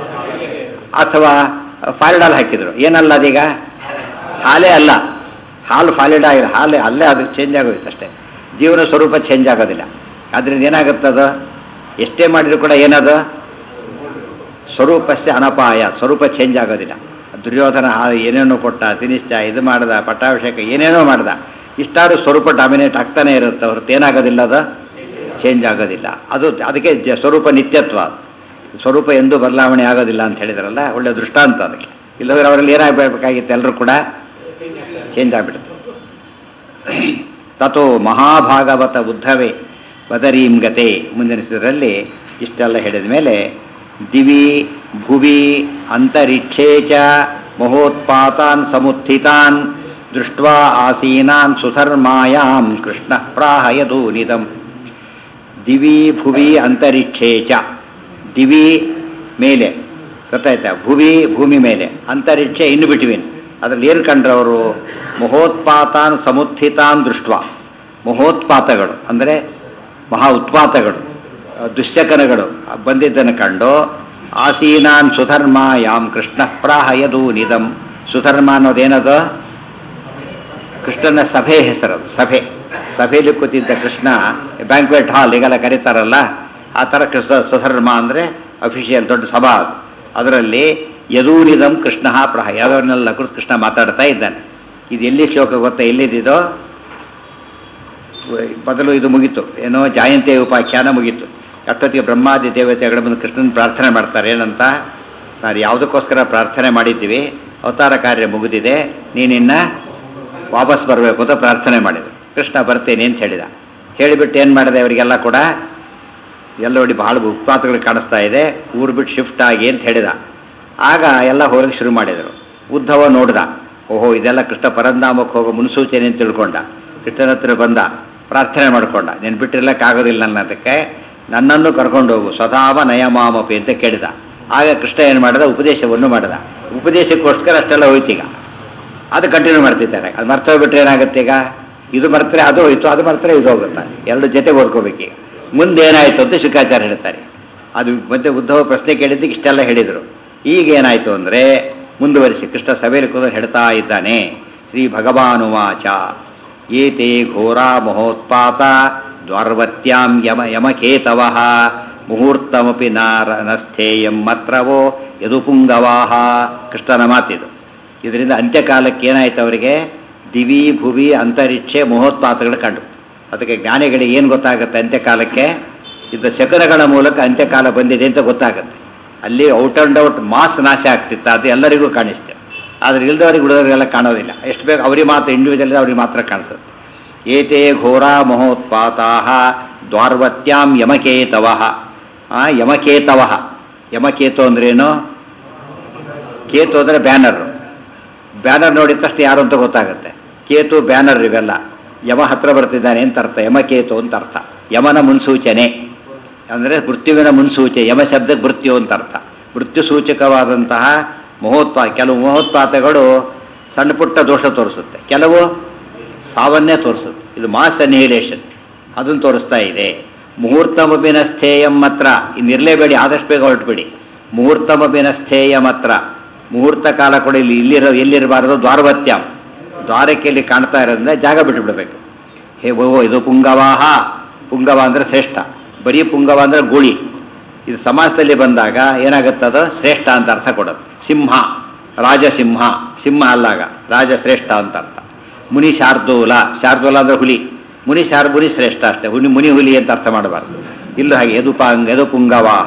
Speaker 1: ಅಥವಾ ಫಾಲಿಡಾಲ್ ಹಾಕಿದ್ರು ಏನಲ್ಲ ಅದೀಗ ಹಾಲೇ ಅಲ್ಲ ಹಾಲು ಫಾಲಿಡ್ ಆಗಿಲ್ಲ ಹಾಲೇ ಅಲ್ಲೇ ಅದು ಚೇಂಜ್ ಆಗೋಯ್ತು ಅಷ್ಟೇ ಜೀವನ ಸ್ವರೂಪ ಚೇಂಜ್ ಆಗೋದಿಲ್ಲ ಅದರಿಂದ ಏನಾಗುತ್ತದ ಎಷ್ಟೇ ಮಾಡಿದ್ರು ಕೂಡ ಏನದು ಸ್ವರೂಪಸ್ಯ ಅನಪಾಯ ಸ್ವರೂಪ ಚೇಂಜ್ ಆಗೋದಿಲ್ಲ ದುರ್ಯೋಧನ ಆ ಏನೇನೋ ಕೊಟ್ಟ ತಿನಿಸ್ತ ಇದು ಮಾಡ್ದ ಪಟ್ಟಾಭಿಷೇಕ ಏನೇನೋ ಮಾಡ್ದ ಇಷ್ಟಾರು ಸ್ವರೂಪ ಡಾಮಿನೇಟ್ ಆಗ್ತಾನೆ ಇರುತ್ತೆ ಹೊರತು ಏನಾಗೋದಿಲ್ಲ ಅದು ಚೇಂಜ್ ಆಗೋದಿಲ್ಲ ಅದು ಅದಕ್ಕೆ ಜ ಸ್ವರೂಪ ನಿತ್ಯತ್ವ ಅದು ಸ್ವರೂಪ ಎಂದೂ ಬದಲಾವಣೆ ಆಗೋದಿಲ್ಲ ಅಂತ ಹೇಳಿದ್ರಲ್ಲ ಒಳ್ಳೆ ದೃಷ್ಟಾಂತ ಅದಕ್ಕೆ ಇಲ್ಲದ್ರೆ ಅವರಲ್ಲಿ ಏನಾಗಬೇಕಾಗಿತ್ತು ಎಲ್ಲರೂ ಕೂಡ ಚೇಂಜ್ ಆಗಿಬಿಡುತ್ತೆ ತಥೋ ಮಹಾಭಾಗವತ ಉದ್ಧವೇ ಬದರೀಂ ಗತೆ ಮುಂದಿನ ಇದರಲ್ಲಿ ಇಷ್ಟೆಲ್ಲ ಹೇಳಿದ ಮೇಲೆ ದಿವಿ ಭುವಿ ಅಂತರಿಕ್ಷೇ ಚ ಮಹೋತ್ಪಾತಾನ್ ಸಮುತ್ಥಿತಾನ್ ದೃಷ್ಟ್ವಾ ಆಸೀನಾನ್ ಸುಧರ್ಮಾಯಾಂ ಕೃಷ್ಣ ಪ್ರಾಹಯದೂನಿದಂ ದಿವಿ ಭುವಿ ಅಂತರಿಕ್ಷೇ ಚ ದಿವಿ ಮೇಲೆ ಗೊತ್ತಾಯ್ತಾ ಭುವಿ ಭೂಮಿ ಮೇಲೆ ಅಂತರಿಕ್ಷ ಇನ್ ಬಿಟ್ವೀನ್ ಅದ್ರಲ್ಲಿ ಏನು ಕಂಡ್ರು ಅವರು ಮಹೋತ್ಪಾತಾನ್ ಸಮುತ್ಥಿತಾನ್ ದೃಷ್ಟ ಮಹೋತ್ಪಾತಗಳು ಅಂದರೆ ಮಹಾ ಉತ್ಪಾತಗಳು ಆ, ದುಶ್ಚಕನಗಳು ಬಂದಿದ್ದನ್ನು ಕಂಡು ಆಸೀನಾನ್ ಸುಧರ್ಮ ಯಾಂ ಕೃಷ್ಣ ಪ್ರಾಹಯದು ನಿದಂ ಸುಧರ್ಮ ಅನ್ನೋದೇನದು ಕೃಷ್ಣನ ಸಭೆ ಹೆಸರು ಸಭೆ ಸಭೆಯಲ್ಲಿ ಕೂತಿದ್ದ ಕೃಷ್ಣ ಬ್ಯಾಂಕ್ವೆಟ್ ಹಾಲ್ ಈಗೆಲ್ಲ ಕರೀತಾರಲ್ಲ ಆ ಥರ ಕೃಷ್ಣ ಸುಧರ್ಮ ಅಂದರೆ ಅಫಿಷಿಯಲ್ ದೊಡ್ಡ ಸಭಾ ಅದು ಅದರಲ್ಲಿ ಯದೂನಿದಂ ಕೃಷ್ಣ ಪ್ರಹ ಯಾವ್ದನ್ನೆಲ್ಲ ಕುರಿತು ಕೃಷ್ಣ ಮಾತಾಡ್ತಾ ಇದ್ದಾನೆ ಇದು ಎಲ್ಲಿ ಶ್ಲೋಕ ಗೊತ್ತಾ ಎಲ್ಲಿದ್ದಿದೋ ಮೊದಲು ಇದು ಮುಗೀತು ಏನೋ ಜಾಯಂತಿ ಉಪಾಖ್ಯಾನ ಮುಗೀತು ಅಷ್ಟೊತ್ತಿಗೆ ಬ್ರಹ್ಮಾದಿ ದೇವತೆಗಳು ಬಂದು ಕೃಷ್ಣನ ಪ್ರಾರ್ಥನೆ ಮಾಡ್ತಾರೆ ಏನಂತ ನಾವು ಯಾವುದಕ್ಕೋಸ್ಕರ ಪ್ರಾರ್ಥನೆ ಮಾಡಿದ್ದೀವಿ ಅವತಾರ ಕಾರ್ಯ ಮುಗಿದಿದೆ ನೀನಿನ್ನ ವಾಪಸ್ ಬರಬೇಕು ಅಂತ ಪ್ರಾರ್ಥನೆ ಮಾಡಿದ್ರು ಕೃಷ್ಣ ಬರ್ತೇನೆ ಅಂತ ಹೇಳಿದ ಹೇಳಿಬಿಟ್ಟು ಏನು ಮಾಡಿದೆ ಅವರಿಗೆಲ್ಲ ಕೂಡ ಎಲ್ಲ ನೋಡಿ ಬಹಳ ಉತ್ಪಾತಗಳು ಕಾಣಿಸ್ತಾ ಇದೆ ಊರು ಬಿಟ್ಟು ಶಿಫ್ಟ್ ಆಗಿ ಅಂತ ಹೇಳಿದ ಆಗ ಎಲ್ಲ ಹೋಗಕ್ಕೆ ಶುರು ಮಾಡಿದರು ಉದ್ಧವ ನೋಡ್ದ ಓಹೋ ಇದೆಲ್ಲ ಕೃಷ್ಣ ಪರಂಧಾಮಕ್ಕೆ ಹೋಗೋ ಮುನ್ಸೂಚನೆ ಅಂತ ತಿಳ್ಕೊಂಡ ಕೃಷ್ಣನ ಹತ್ರ ಬಂದ ಪ್ರಾರ್ಥನೆ ಮಾಡ್ಕೊಂಡ ನೀನು ಬಿಟ್ಟಿರ್ಲಕ್ಕಾಗೋದಿಲ್ಲ ಅನ್ನೋದಕ್ಕೆ ನನ್ನನ್ನು ಕರ್ಕೊಂಡು ಹೋಗು ಸ್ವಧಾಮ ನಯಮಾಮಪಿ ಅಂತ ಕೇಳಿದ ಆಗ ಕೃಷ್ಣ ಏನು ಮಾಡಿದ ಉಪದೇಶವನ್ನು ಮಾಡಿದ ಉಪದೇಶಕ್ಕೋಸ್ಕರ ಅಷ್ಟೆಲ್ಲ ಹೋಯ್ತೀಗ ಅದು ಕಂಟಿನ್ಯೂ ಮಾಡ್ತಿದ್ದಾರೆ ಅದು ಮರ್ತೋಗ್ಬಿಟ್ರೆ ಏನಾಗುತ್ತೆ ಈಗ ಇದು ಮರ್ತರೆ ಅದು ಹೋಯ್ತು ಅದು ಮರ್ತರೆ ಇದು ಹೋಗುತ್ತೆ ಎರಡು ಜೊತೆ ಓದ್ಕೋಬೇಕೀಗ ಮುಂದೆ ಏನಾಯ್ತು ಅಂತ ಶುಕಾಚಾರ್ಯ ಹೇಳ್ತಾರೆ ಅದು ಮತ್ತೆ ಉದ್ಧವ ಪ್ರಶ್ನೆ ಕೇಳಿದ್ದಕ್ಕೆ ಇಷ್ಟೆಲ್ಲ ಹೇಳಿದರು ಈಗ ಏನಾಯ್ತು ಅಂದರೆ ಮುಂದುವರಿಸಿ ಕೃಷ್ಣ ಸಭೆಯಲ್ಲಿ ಕೂತು ಹೇಳ್ತಾ ಇದ್ದಾನೆ ಶ್ರೀ ಭಗವಾನುವಾಚ ಏತೆ ಘೋರಾ ಮಹೋತ್ಪಾತ ದ್ವಾರ್ವತ್ಯಾಂ ಯಮ ಯಮಕೇತವ ಮುಹೂರ್ತಮಪಿ ನಾರ ನಸ್ಥೇಯಂ ಮತ್ರವೋ ಯದುಪುಂಗವಾಹ ಕೃಷ್ಣನ ಮಾತಿದು ಇದರಿಂದ ಅಂತ್ಯಕಾಲಕ್ಕೆ ಏನಾಯ್ತು ಅವರಿಗೆ ದಿವಿ ಭುವಿ ಅಂತರಿಕ್ಷೆ ಮಹೋತ್ಪಾತಗಳು ಕಂಡು ಅದಕ್ಕೆ ಜ್ಞಾನಿಗಳಿಗೆ ಏನು ಗೊತ್ತಾಗುತ್ತೆ ಅಂತ್ಯಕಾಲಕ್ಕೆ ಇದ್ದ ಶಕನಗಳ ಮೂಲಕ ಅಂತ್ಯಕಾಲ ಬಂದಿದೆ ಅಂತ ಗೊತ್ತಾಗುತ್ತೆ ಅಲ್ಲಿ ಔಟ್ ಅಂಡ್ ಔಟ್ ಮಾಸ್ ನಾಶ ಆಗ್ತಿತ್ತು ಅದು ಎಲ್ಲರಿಗೂ ಕಾಣಿಸ್ತೆ ಆದ್ರೆ ಇಲ್ದವರಿಗೆ ಉಳಿದವರಿಗೆಲ್ಲ ಕಾಣೋದಿಲ್ಲ ಎಷ್ಟು ಬೇಕು ಅವ್ರಿಗೆ ಮಾತ್ರ ಇಂಡಿವಿಜುವಲ್ ಅವ್ರಿಗೆ ಮಾತ್ರ ಕಾಣಿಸುತ್ತೆ ಏತೇ ಘೋರಾ ಮಹೋತ್ಪಾತಾ ದ್ವಾರ್ವತ್ಯಾಂ ಯಮಕೇತವ ಆ ಯಮಕೇತವ ಯಮಕೇತು ಅಂದ್ರೇನು ಕೇತು ಅಂದ್ರೆ ಬ್ಯಾನರ್ ಬ್ಯಾನರ್ ನೋಡಿದ ತಕ್ಷಣ ಯಾರು ಅಂತ ಗೊತ್ತಾಗುತ್ತೆ ಕೇತು ಬ್ಯಾನರ್ ಇವೆಲ್ಲ ಯಮ ಹತ್ರ ಬರ್ತಿದ್ದಾನೆ ಅಂತ ಅರ್ಥ ಯಮಕೇತು ಅಂತ ಅರ್ಥ ಯಮನ ಮುನ್ಸೂಚನೆ ಅಂದರೆ ಮೃತ್ಯುವಿನ ಮುನ್ಸೂಚನೆ ಯಮ ಶಬ್ದಕ್ಕೆ ಮೃತ್ಯು ಅಂತ ಅರ್ಥ ಮೃತ್ಯು ಸೂಚಕವಾದಂತಹ ಮಹೋತ್ಪಾ ಕೆಲವು ಮಹೋತ್ಪಾತಗಳು ಸಣ್ಣ ಪುಟ್ಟ ದೋಷ ತೋರಿಸುತ್ತೆ ಕೆಲವು ಸಾವನ್ನೇ ತೋರಿಸುತ್ತೆ ಇದು ಮಾಸ್ ಅನಿಹಿಲೇಷನ್ ಅದನ್ನು ತೋರಿಸ್ತಾ ಇದೆ ಮುಹೂರ್ತಮಬಿನ ಸ್ಥೇಯಂ ಮಾತ್ರ ಇನ್ನಿರಲೇಬೇಡಿ ಆದಷ್ಟು ಬೇಗ ಹೊರಟ್ಬಿಡಿ ಮುಹೂರ್ತಮಬಿನ ಸ್ಥೇಯ ಮಾತ್ರ ಮುಹೂರ್ತ ಕಾಲ ಕೂಡ ಇಲ್ಲಿ ಇಲ್ಲಿರೋ ಎಲ್ಲಿರಬಾರದು ದ್ವಾರವತ್ಯಂ ದ್ವಾರಕ್ಕೆ ಇಲ್ಲಿ ಕಾಣ್ತಾ ಇರೋದ್ರಿಂದ ಜಾಗ ಬಿಟ್ಟು ಬಿಡಬೇಕು ಹೇ ಓ ಇದು ಪುಂಗವಾಹ ಪುಂಗವ ಅಂದ್ರೆ ಶ್ರೇಷ್ಠ ಬರೀ ಪುಂಗವ ಅಂದ್ರೆ ಗುಳಿ ಇದು ಸಮಾಸದಲ್ಲಿ ಬಂದಾಗ ಏನಾಗುತ್ತದು ಶ್ರೇಷ್ಠ ಅಂತ ಅರ್ಥ ಕೊಡೋದು ಸಿಂಹ ರಾಜಸಿಂಹ ಸಿಂಹ ಅಲ್ಲಾಗ ರಾಜ ಶ್ರೇಷ್ಠ ಅಂತ ಅರ್ಥ ಮುನಿ ಶಾರ್ದೂಲ ಶಾರ್ದೂಲ ಅಂದ್ರೆ ಹುಲಿ ಮುನಿ ಶಾರ್ ಮುನಿ ಶ್ರೇಷ್ಠ ಅಷ್ಟೇ ಹುಲಿ ಮುನಿ ಹುಲಿ ಅಂತ ಅರ್ಥ ಮಾಡಬಾರ್ದು ಇಲ್ಲೂ ಹಾಗೆ ಯದು ಪಾಂಗ ಯದು ಪುಂಗವಾಹ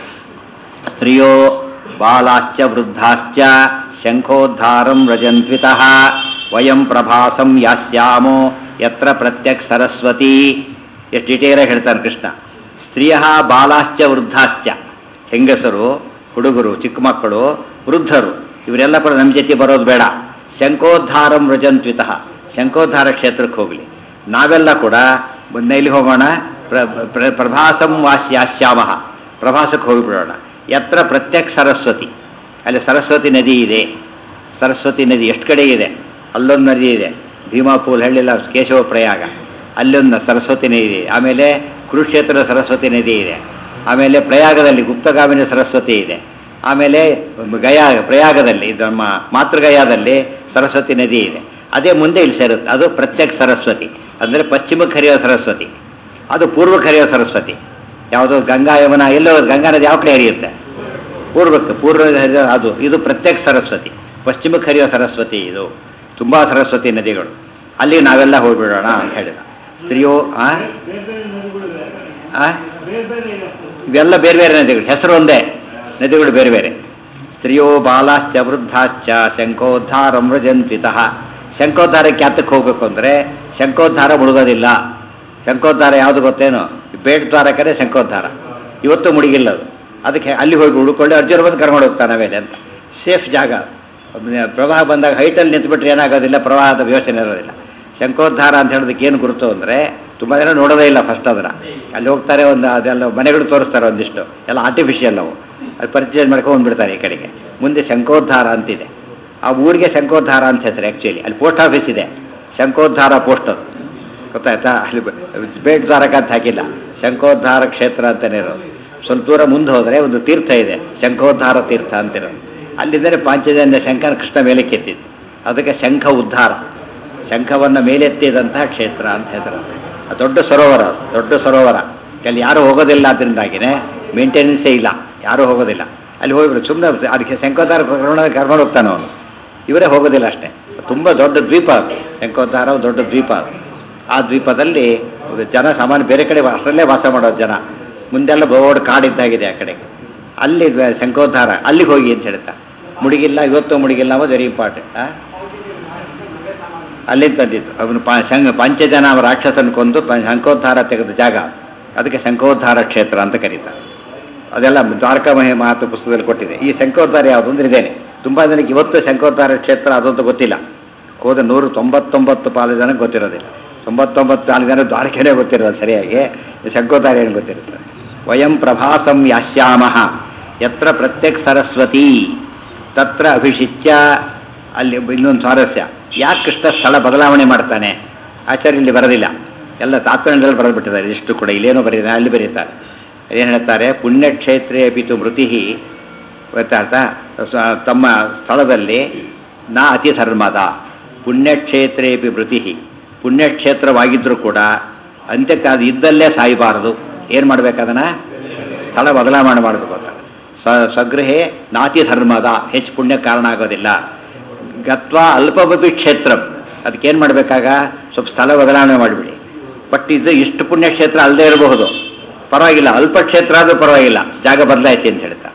Speaker 1: ಸ್ತ್ರಿಯೋ ಬಾಲಾಶ್ಚ ವೃದ್ಧಾಶ್ಚ ಶಂಖೋದ್ಧಾರಂ ರಜನ್ವಿತಃ ವಯಂ ಪ್ರಭಾಸಂ ಯಾಸ್ಯಾಮೋ ಯತ್ರ ಪ್ರತ್ಯಕ್ ಸರಸ್ವತಿ ಎಷ್ಟು ಡಿಟೇಲಾಗಿ ಹೇಳ್ತಾನೆ ಕೃಷ್ಣ ಸ್ತ್ರೀಯ ಬಾಲಾಶ್ಚ ವೃದ್ಧಾಶ್ಚ ಹೆಂಗಸರು ಹುಡುಗರು ಚಿಕ್ಕ ಮಕ್ಕಳು ವೃದ್ಧರು ಇವರೆಲ್ಲ ಕೂಡ ನಮ್ಮ ಜೊತೆ ಬರೋದು ಬೇಡ ಶಂಖೋದ್ಧಾರಂ ರಜನ್ವಿತಃ ಶಂಖೋದ್ಧಾರ ಕ್ಷೇತ್ರಕ್ಕೆ ಹೋಗಲಿ ನಾವೆಲ್ಲ ಕೂಡ ಮೊನ್ನೆ ಇಲ್ಲಿ ಹೋಗೋಣ ಪ್ರ- ಪ್ರ- ಪ್ರಭಾಸಂ ವಾಸ್ಯಾಶ್ಯಾಮಃ ಪ್ರಭಾಸಕ್ಕೆ ಹೋಗಿಬಿಡೋಣ ಯತ್ರ ಪ್ರತ್ಯಕ್ ಸರಸ್ವತಿ ಅಲ್ಲಿ ಸರಸ್ವತಿ ನದಿ ಇದೆ ಸರಸ್ವತಿ ನದಿ ಎಷ್ಟು ಕಡೆ ಇದೆ ಅಲ್ಲೊಂದು ನದಿ ಇದೆ ಭೀಮಾಪೂಲ್ ಹಳ್ಳಿಲ್ಲ ಕೇಶವ ಪ್ರಯಾಗ ಅಲ್ಲೊಂದು ಸರಸ್ವತಿ ನದಿ ಇದೆ ಆಮೇಲೆ ಕುರುಕ್ಷೇತ್ರದ ಸರಸ್ವತಿ ನದಿ ಇದೆ ಆಮೇಲೆ ಪ್ರಯಾಗದಲ್ಲಿ ಗುಪ್ತಗಾಮಿನಿ ಸರಸ್ವತಿ ಇದೆ ಆಮೇಲೆ ಗಯಾ ಪ್ರಯಾಗದಲ್ಲಿ ಇದು ನಮ್ಮ ಮಾತೃಗಯಾದಲ್ಲಿ ಸರಸ್ವತಿ ನದಿ ಇದೆ ಅದೇ ಮುಂದೆ ಇಲ್ಲಿ ಸೇರುತ್ತೆ ಅದು ಪ್ರತ್ಯಕ್ ಸರಸ್ವತಿ ಅಂದರೆ ಪಶ್ಚಿಮಕ್ಕೆ ಹರಿಯೋ ಸರಸ್ವತಿ ಅದು ಪೂರ್ವಕ್ಕೆ ಹರಿಯೋ ಸರಸ್ವತಿ ಯಾವುದೋ ಗಂಗಾ ಯಮುನಾ ಎಲ್ಲೋ ಗಂಗಾ ನದಿ ಯಾವ ಕಡೆ ಹರಿಯುತ್ತೆ ಪೂರ್ವಕ್ಕೆ ಪೂರ್ವ ಹರಿಯೋ ಅದು ಇದು ಪ್ರತ್ಯೇಕ ಸರಸ್ವತಿ ಪಶ್ಚಿಮಕ್ಕೆ ಹರಿಯೋ ಸರಸ್ವತಿ ಇದು ತುಂಬಾ ಸರಸ್ವತಿ ನದಿಗಳು ಅಲ್ಲಿ ನಾವೆಲ್ಲ ಹೋಗ್ಬಿಡೋಣ ಅಂತ ಹೇಳಿದ ಸ್ತ್ರೀಯೋ ಆ ಆ? ಇವೆಲ್ಲ ಬೇರೆ ಬೇರೆ ನದಿಗಳು ಹೆಸರು ಒಂದೇ ನದಿಗಳು ಬೇರೆ ಬೇರೆ ಸ್ತ್ರೀಯೋ ಬಾಲಾಶ್ಚ ವೃದ್ಧಾಶ್ಚ ಶಂಖೋದ್ಧಾರ ಮೃಜಂತ್ವಿತಃ ಶಂಖೋದ್ಧಾರಕ್ಕೆ ಯಾತಕ್ಕೆ ಹೋಗ್ಬೇಕು ಅಂದ್ರೆ ಶಂಖೋದ್ಧಾರ ಮುಳುಗೋದಿಲ್ಲ ಶಂಖೋದ್ಧಾರ ಯಾವುದು ಗೊತ್ತೇನು ಬೇಟ್ ದ್ವಾರಕರೇ ಶಂಖೋದ್ಧಾರ ಇವತ್ತು ಮುಳುಗಿಲ್ಲ ಅದು ಅದಕ್ಕೆ ಅಲ್ಲಿ ಹೋಗಿ ಹುಡುಕೊಳ್ಳಿ ಅರ್ಜುನ ಬಂದು ಕರ್ಕೊಂಡು ಹೋಗ್ತಾನೆ ಆಮೇಲೆ ಅಂತ ಸೇಫ್ ಜಾಗ ಪ್ರವಾಹ ಬಂದಾಗ ಹೈಟಲ್ಲಿ ನಿಂತ್ಬಿಟ್ರೆ ಏನಾಗೋದಿಲ್ಲ ಪ್ರವಾಹದ ಯೋಚನೆ ಇರೋದಿಲ್ಲ ಶಂಖೋದ್ಧಾರ ಅಂತ ಹೇಳೋದಕ್ಕೆ ಏನು ಗುರುತು ಅಂದರೆ ತುಂಬ ಜನ ನೋಡೋದೇ ಇಲ್ಲ ಫಸ್ಟ್ ಅದನ್ನ ಅಲ್ಲಿ ಹೋಗ್ತಾರೆ ಒಂದು ಅದೆಲ್ಲ ಮನೆಗಳು ತೋರಿಸ್ತಾರೆ ಒಂದಿಷ್ಟು ಎಲ್ಲ ಆರ್ಟಿಫಿಷಿಯಲ್ ಅವು ಅದು ಪರ್ಚೇಸ್ ಮಾಡ್ಕೊಂಡು ಬಂದ್ಬಿಡ್ತಾರೆ ಈ ಕಡೆಗೆ ಮುಂದೆ ಶಂಖೋದ್ಧಾರ ಅಂತಿದೆ ಆ ಊರಿಗೆ ಶಂಖೋದ್ಧಾರ ಅಂತ ಹೆಸರು ಆ್ಯಕ್ಚುಲಿ ಅಲ್ಲಿ ಪೋಸ್ಟ್ ಆಫೀಸ್ ಇದೆ ಶಂಖೋದ್ಧಾರ ಪೋಸ್ಟ್ ಅದು ಗೊತ್ತಾಯ್ತಾ ಅಲ್ಲಿ ಬೇಟ್ ದ್ವಾರಕ ಅಂತ ಹಾಕಿಲ್ಲ ಶಂಖೋದ್ಧಾರ ಕ್ಷೇತ್ರ ಅಂತಾನೆ ಇರೋದು ಸ್ವಲ್ಪ ದೂರ ಮುಂದೆ ಹೋದರೆ ಒಂದು ತೀರ್ಥ ಇದೆ ಶಂಖೋದ್ಧಾರ ತೀರ್ಥ ಅಂತಿರೋದು ಅಲ್ಲಿದ್ದರೆ ಪಾಂಚಜನ್ಯ ಶಂಖನ ಕೃಷ್ಣ ಮೇಲಕ್ಕೆತ್ತಿದ್ದು ಅದಕ್ಕೆ ಶಂಖ ಉದ್ಧಾರ ಶಂಖವನ್ನು ಮೇಲೆತ್ತಿದಂತಹ ಕ್ಷೇತ್ರ ಅಂತ ಹೆಸರು ಅದು ದೊಡ್ಡ ಸರೋವರ ಅದು, ದೊಡ್ಡ ಸರೋವರ ಅಲ್ಲಿ ಯಾರು ಹೋಗೋದಿಲ್ಲ ಅದರಿಂದಾಗಿನೇ ಮೇಂಟೆನೆನ್ಸೇ ಇಲ್ಲ ಯಾರೂ ಹೋಗೋದಿಲ್ಲ ಅಲ್ಲಿ ಹೋಗ್ಬಿಡು ಸುಮ್ಮನೆ ಅದಕ್ಕೆ ಶಂಖೋದ್ಧಾರ ಕರ್ಕೊಂಡು ಕರ್ಕೊಂಡು ಹೋಗ್ತಾನೆ ಅವನು ಇವರೇ ಹೋಗೋದಿಲ್ಲ ಅಷ್ಟೇ ತುಂಬ ದೊಡ್ಡ ದ್ವೀಪ ಅದು ಶಂಖೋದ್ಧಾರ ಒಂದು ದೊಡ್ಡ ದ್ವೀಪ ಅದು ಆ ದ್ವೀಪದಲ್ಲಿ ಜನ ಸಾಮಾನ್ಯ ಬೇರೆ ಕಡೆ ಅಷ್ಟರಲ್ಲೇ ವಾಸ ಮಾಡೋದು ಜನ ಮುಂದೆಲ್ಲ ಬೋರ್ಡ್ ಕಾಡಿದ್ದಾಗಿದೆ ಆ ಕಡೆ ಅಲ್ಲಿ ದ್ವ- ಶಂಖೋದ್ಧಾರ ಅಲ್ಲಿಗೆ ಹೋಗಿ ಅಂತ ಹೇಳ್ತಾ ಮುಳುಗಿಲ್ಲ ಇವತ್ತು ಮುಳುಗಿಲ್ಲ ಅನ್ನೋದು ವೆರಿ ಇಂಪಾರ್ಟೆಂಟ್ ಅಲ್ಲಿಂದ ತಂದಿತ್ತು ಅವನು ಪ ಶಂಖ ಪಂಚಜನ ಅವರ ರಾಕ್ಷಸನ ಕೊಂದು ಪ- ಶಂಖೋದ್ಧಾರ ತೆಗೆದ ಜಾಗ ಅದಕ್ಕೆ ಶಂಖೋದ್ಧಾರ ಕ್ಷೇತ್ರ ಅಂತ ಕರೀತಾರೆ ಅದೆಲ್ಲ ದ್ವಾರಕಾ ಮಹಿ ಮಹಾತ್ಮ ಪುಸ್ತಕದಲ್ಲಿ ಕೊಟ್ಟಿದೆ ಈ ಶಂಖೋದ್ಧಾರ ಯಾವುದು ಅಂದ್ರೆ ಇದೇನೆ ತುಂಬಾ ಜನಕ್ಕೆ ಇವತ್ತು ಶಂಖೋದ್ಧಾರ ಕ್ಷೇತ್ರ ಅದಂತ ಗೊತ್ತಿಲ್ಲ ಹೋದ ನೂರು ತೊಂಬತ್ತೊಂಬತ್ತು ಪಾಲು ಜನಕ್ಕೆ ಗೊತ್ತಿರೋದಿಲ್ಲ ತೊಂಬತ್ತೊಂಬತ್ತು ಪಾಲು ಜನ ದ್ವಾರಕೆನೇ ಗೊತ್ತಿರೋದು ಸರಿಯಾಗಿ ಈ ಶಂಖೋದ್ಧಾರ ಏನು ಗೊತ್ತಿರುತ್ತೆ ವಯಂ ಪ್ರಭಾಸಂ ಯಾಸ್ಯಾಮಃ ಯತ್ರ ಪ್ರತ್ಯಕ್ ಸರಸ್ವತಿ ತತ್ರ ಅಭಿಷಿಚ್ಯ ಅಲ್ಲಿ ಇನ್ನೊಂದು ಸ್ವಾರಸ್ಯ ಯಾಕೆ ಕೃಷ್ಣ ಸ್ಥಳ ಬದಲಾವಣೆ ಮಾಡ್ತಾನೆ ಆಚಾರ್ಯ ಇಲ್ಲಿ ಬರೋದಿಲ್ಲ ಎಲ್ಲ ತಾತ್ಪರ್ಯದಲ್ಲಿ ಬರೆದು ಬಿಟ್ಟಿದ್ದಾರೆ ಇಷ್ಟು ಕೂಡ ಇಲ್ಲೇನೋ ಬರೀತಾರೆ ಅಲ್ಲಿ ಬರೀತಾರೆ ಏನು ಹೇಳ್ತಾರೆ ಪುಣ್ಯಕ್ಷೇತ್ರೇ ಪಿತು ಮೃತಿ ಗೊತ್ತಾಯ್ತಾ ಸ- ತಮ್ಮ ಸ್ಥಳದಲ್ಲಿ ನಾ ಅತಿ ಧರ್ಮದ ಪುಣ್ಯಕ್ಷೇತ್ರೇಪಿ ಮೃತಿ ಪುಣ್ಯಕ್ಷೇತ್ರವಾಗಿದ್ರೂ ಕೂಡ ಅಂತ್ಯಕಾಲ ಇದ್ದಲ್ಲೇ ಸಾಯಬಾರದು ಏನು ಮಾಡ್ಬೇಕದನ್ನ ಸ್ಥಳ ಬದಲಾವಣೆ ಮಾಡಬೇಕು ಅಂತ ಸ ಸ್ವಗೃಹೇ ನಾತಿ ಧರ್ಮದ ಹೆಚ್ಚು ಪುಣ್ಯ ಕಾರಣ ಆಗೋದಿಲ್ಲ ಗತ್ವಾ ಅಲ್ಪಮಪಿ ಕ್ಷೇತ್ರಂ ಅದಕ್ಕೇನು ಮಾಡಬೇಕಾಗ ಸ್ವಲ್ಪ ಸ್ಥಳ ಬದಲಾವಣೆ ಮಾಡಿಬಿಡಿ ಬಟ್ ಇದು ಇಷ್ಟು ಪುಣ್ಯಕ್ಷೇತ್ರ ಅಲ್ಲದೆ ಇರಬಹುದು ಪರವಾಗಿಲ್ಲ ಅಲ್ಪ ಕ್ಷೇತ್ರ ಆದರೂ ಪರವಾಗಿಲ್ಲ ಜಾಗ ಬದಲಾಯಿಸಿ ಅಂತ ಹೇಳ್ತಾ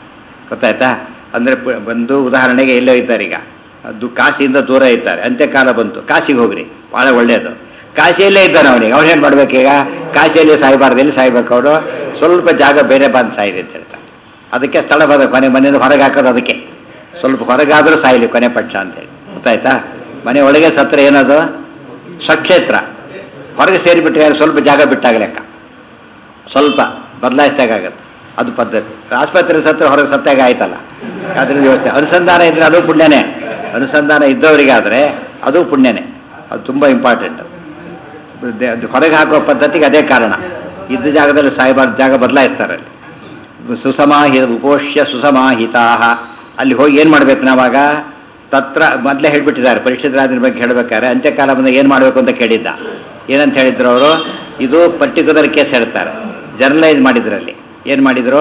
Speaker 1: ಗೊತ್ತಾಯ್ತಾ ಅಂದರೆ ಪ- ಬಂದು ಉದಾಹರಣೆಗೆ ಎಲ್ಲೋ ಇದ್ದಾರೆ ಈಗ ಅದು ಕಾಶಿಯಿಂದ ದೂರ ಇದ್ದಾರೆ ಅಂತ್ಯಕಾಲ ಬಂತು ಕಾಶಿಗೆ ಹೋಗ್ರಿ ಭಾಳ ಒಳ್ಳೆಯದು ಕಾಶಿಯಲ್ಲೇ ಇದ್ದಾನೆ ಅವನಿಗೆ ಅವನೇನು ಮಾಡ್ಬೇಕೀಗ ಕಾಶಿಯಲ್ಲಿ ಸಾಯ್ಬಾರ್ದು ಎಲ್ಲಿ ಸಾಯ್ಬೇಕು ಅವನು ಸ್ವಲ್ಪ ಜಾಗ ಬೇರೆ ಬಂದು ಸಾಯಿರಿ ಅಂತ ಹೇಳ್ತಾರೆ ಅದಕ್ಕೆ ಸ್ಥಳ ಬದ ಕೊನೆ ಮನೆಯಿಂದ ಹೊರಗೆ ಹಾಕೋದು ಅದಕ್ಕೆ ಸ್ವಲ್ಪ ಹೊರಗಾದರೂ ಸಾಯಲಿ ಕೊನೆ ಪಕ್ಷ ಅಂತೇಳಿ ಗೊತ್ತಾಯ್ತಾ ಮನೆ ಒಳಗೆ ಸತ್ರ ಏನದು ಸಕ್ಷೇತ್ರ ಹೊರಗೆ ಸೇರಿಬಿಟ್ರೆ ಸ್ವಲ್ಪ ಜಾಗ ಬಿಟ್ಟಾಗ ಲೆಕ್ಕ ಸ್ವಲ್ಪ ಬದಲಾಯಿಸಿದಾಗತ್ತೆ ಅದು ಪದ್ಧತಿ ಆಸ್ಪತ್ರೆ ಸತ್ರ ಹೊರಗೆ ಸತ್ತಾಗ ಆಯ್ತಲ್ಲ ಅದ್ರಿಂದ ಯೋಚನೆ ಅನುಸಂಧಾನ ಇದ್ರೆ ಅದು ಪುಣ್ಯನೇ ಅನುಸಂಧಾನ ಇದ್ದವರಿಗಾದ್ರೆ ಅದು ಪುಣ್ಯನೇ ಅದು ತುಂಬ ಇಂಪಾರ್ಟೆಂಟ್ ಹೊರಗೆ ಹಾಕುವ ಪದ್ಧತಿಗೆ ಅದೇ ಕಾರಣ ಇದ್ದ ಜಾಗದಲ್ಲಿ ಸಾಯಬಾರ್ದು ಜಾಗ ಬದಲಾಯಿಸ್ತಾರೆ ಅಲ್ಲಿ ಸುಸಮಾಹಿ ಉಪೋಷ್ಯ ಸುಸಮಾಹಿತಾ ಅಲ್ಲಿ ಹೋಗಿ ಏನು ಮಾಡ್ಬೇಕು ನಾವಾಗ ತತ್ರ ಮೊದಲೇ ಹೇಳ್ಬಿಟ್ಟಿದ್ದಾರೆ ಪರಿಷತ್ ರಾಜನ ಬಗ್ಗೆ ಹೇಳ್ಬೇಕಾದ್ರೆ ಅಂತ್ಯಕಾಲ ಬಂದಾಗ ಏನು ಮಾಡಬೇಕು ಅಂತ ಕೇಳಿದ್ದ ಏನಂತ ಹೇಳಿದ್ರು ಅವರು ಇದು ಪರ್ಟಿಕ್ಯುಲರ್ ಕೇಸ್ ಹೇಳ್ತಾರೆ ಜರ್ನಲೈಸ್ ಮಾಡಿದ್ರಲ್ಲಿ ಏನು ಮಾಡಿದ್ರು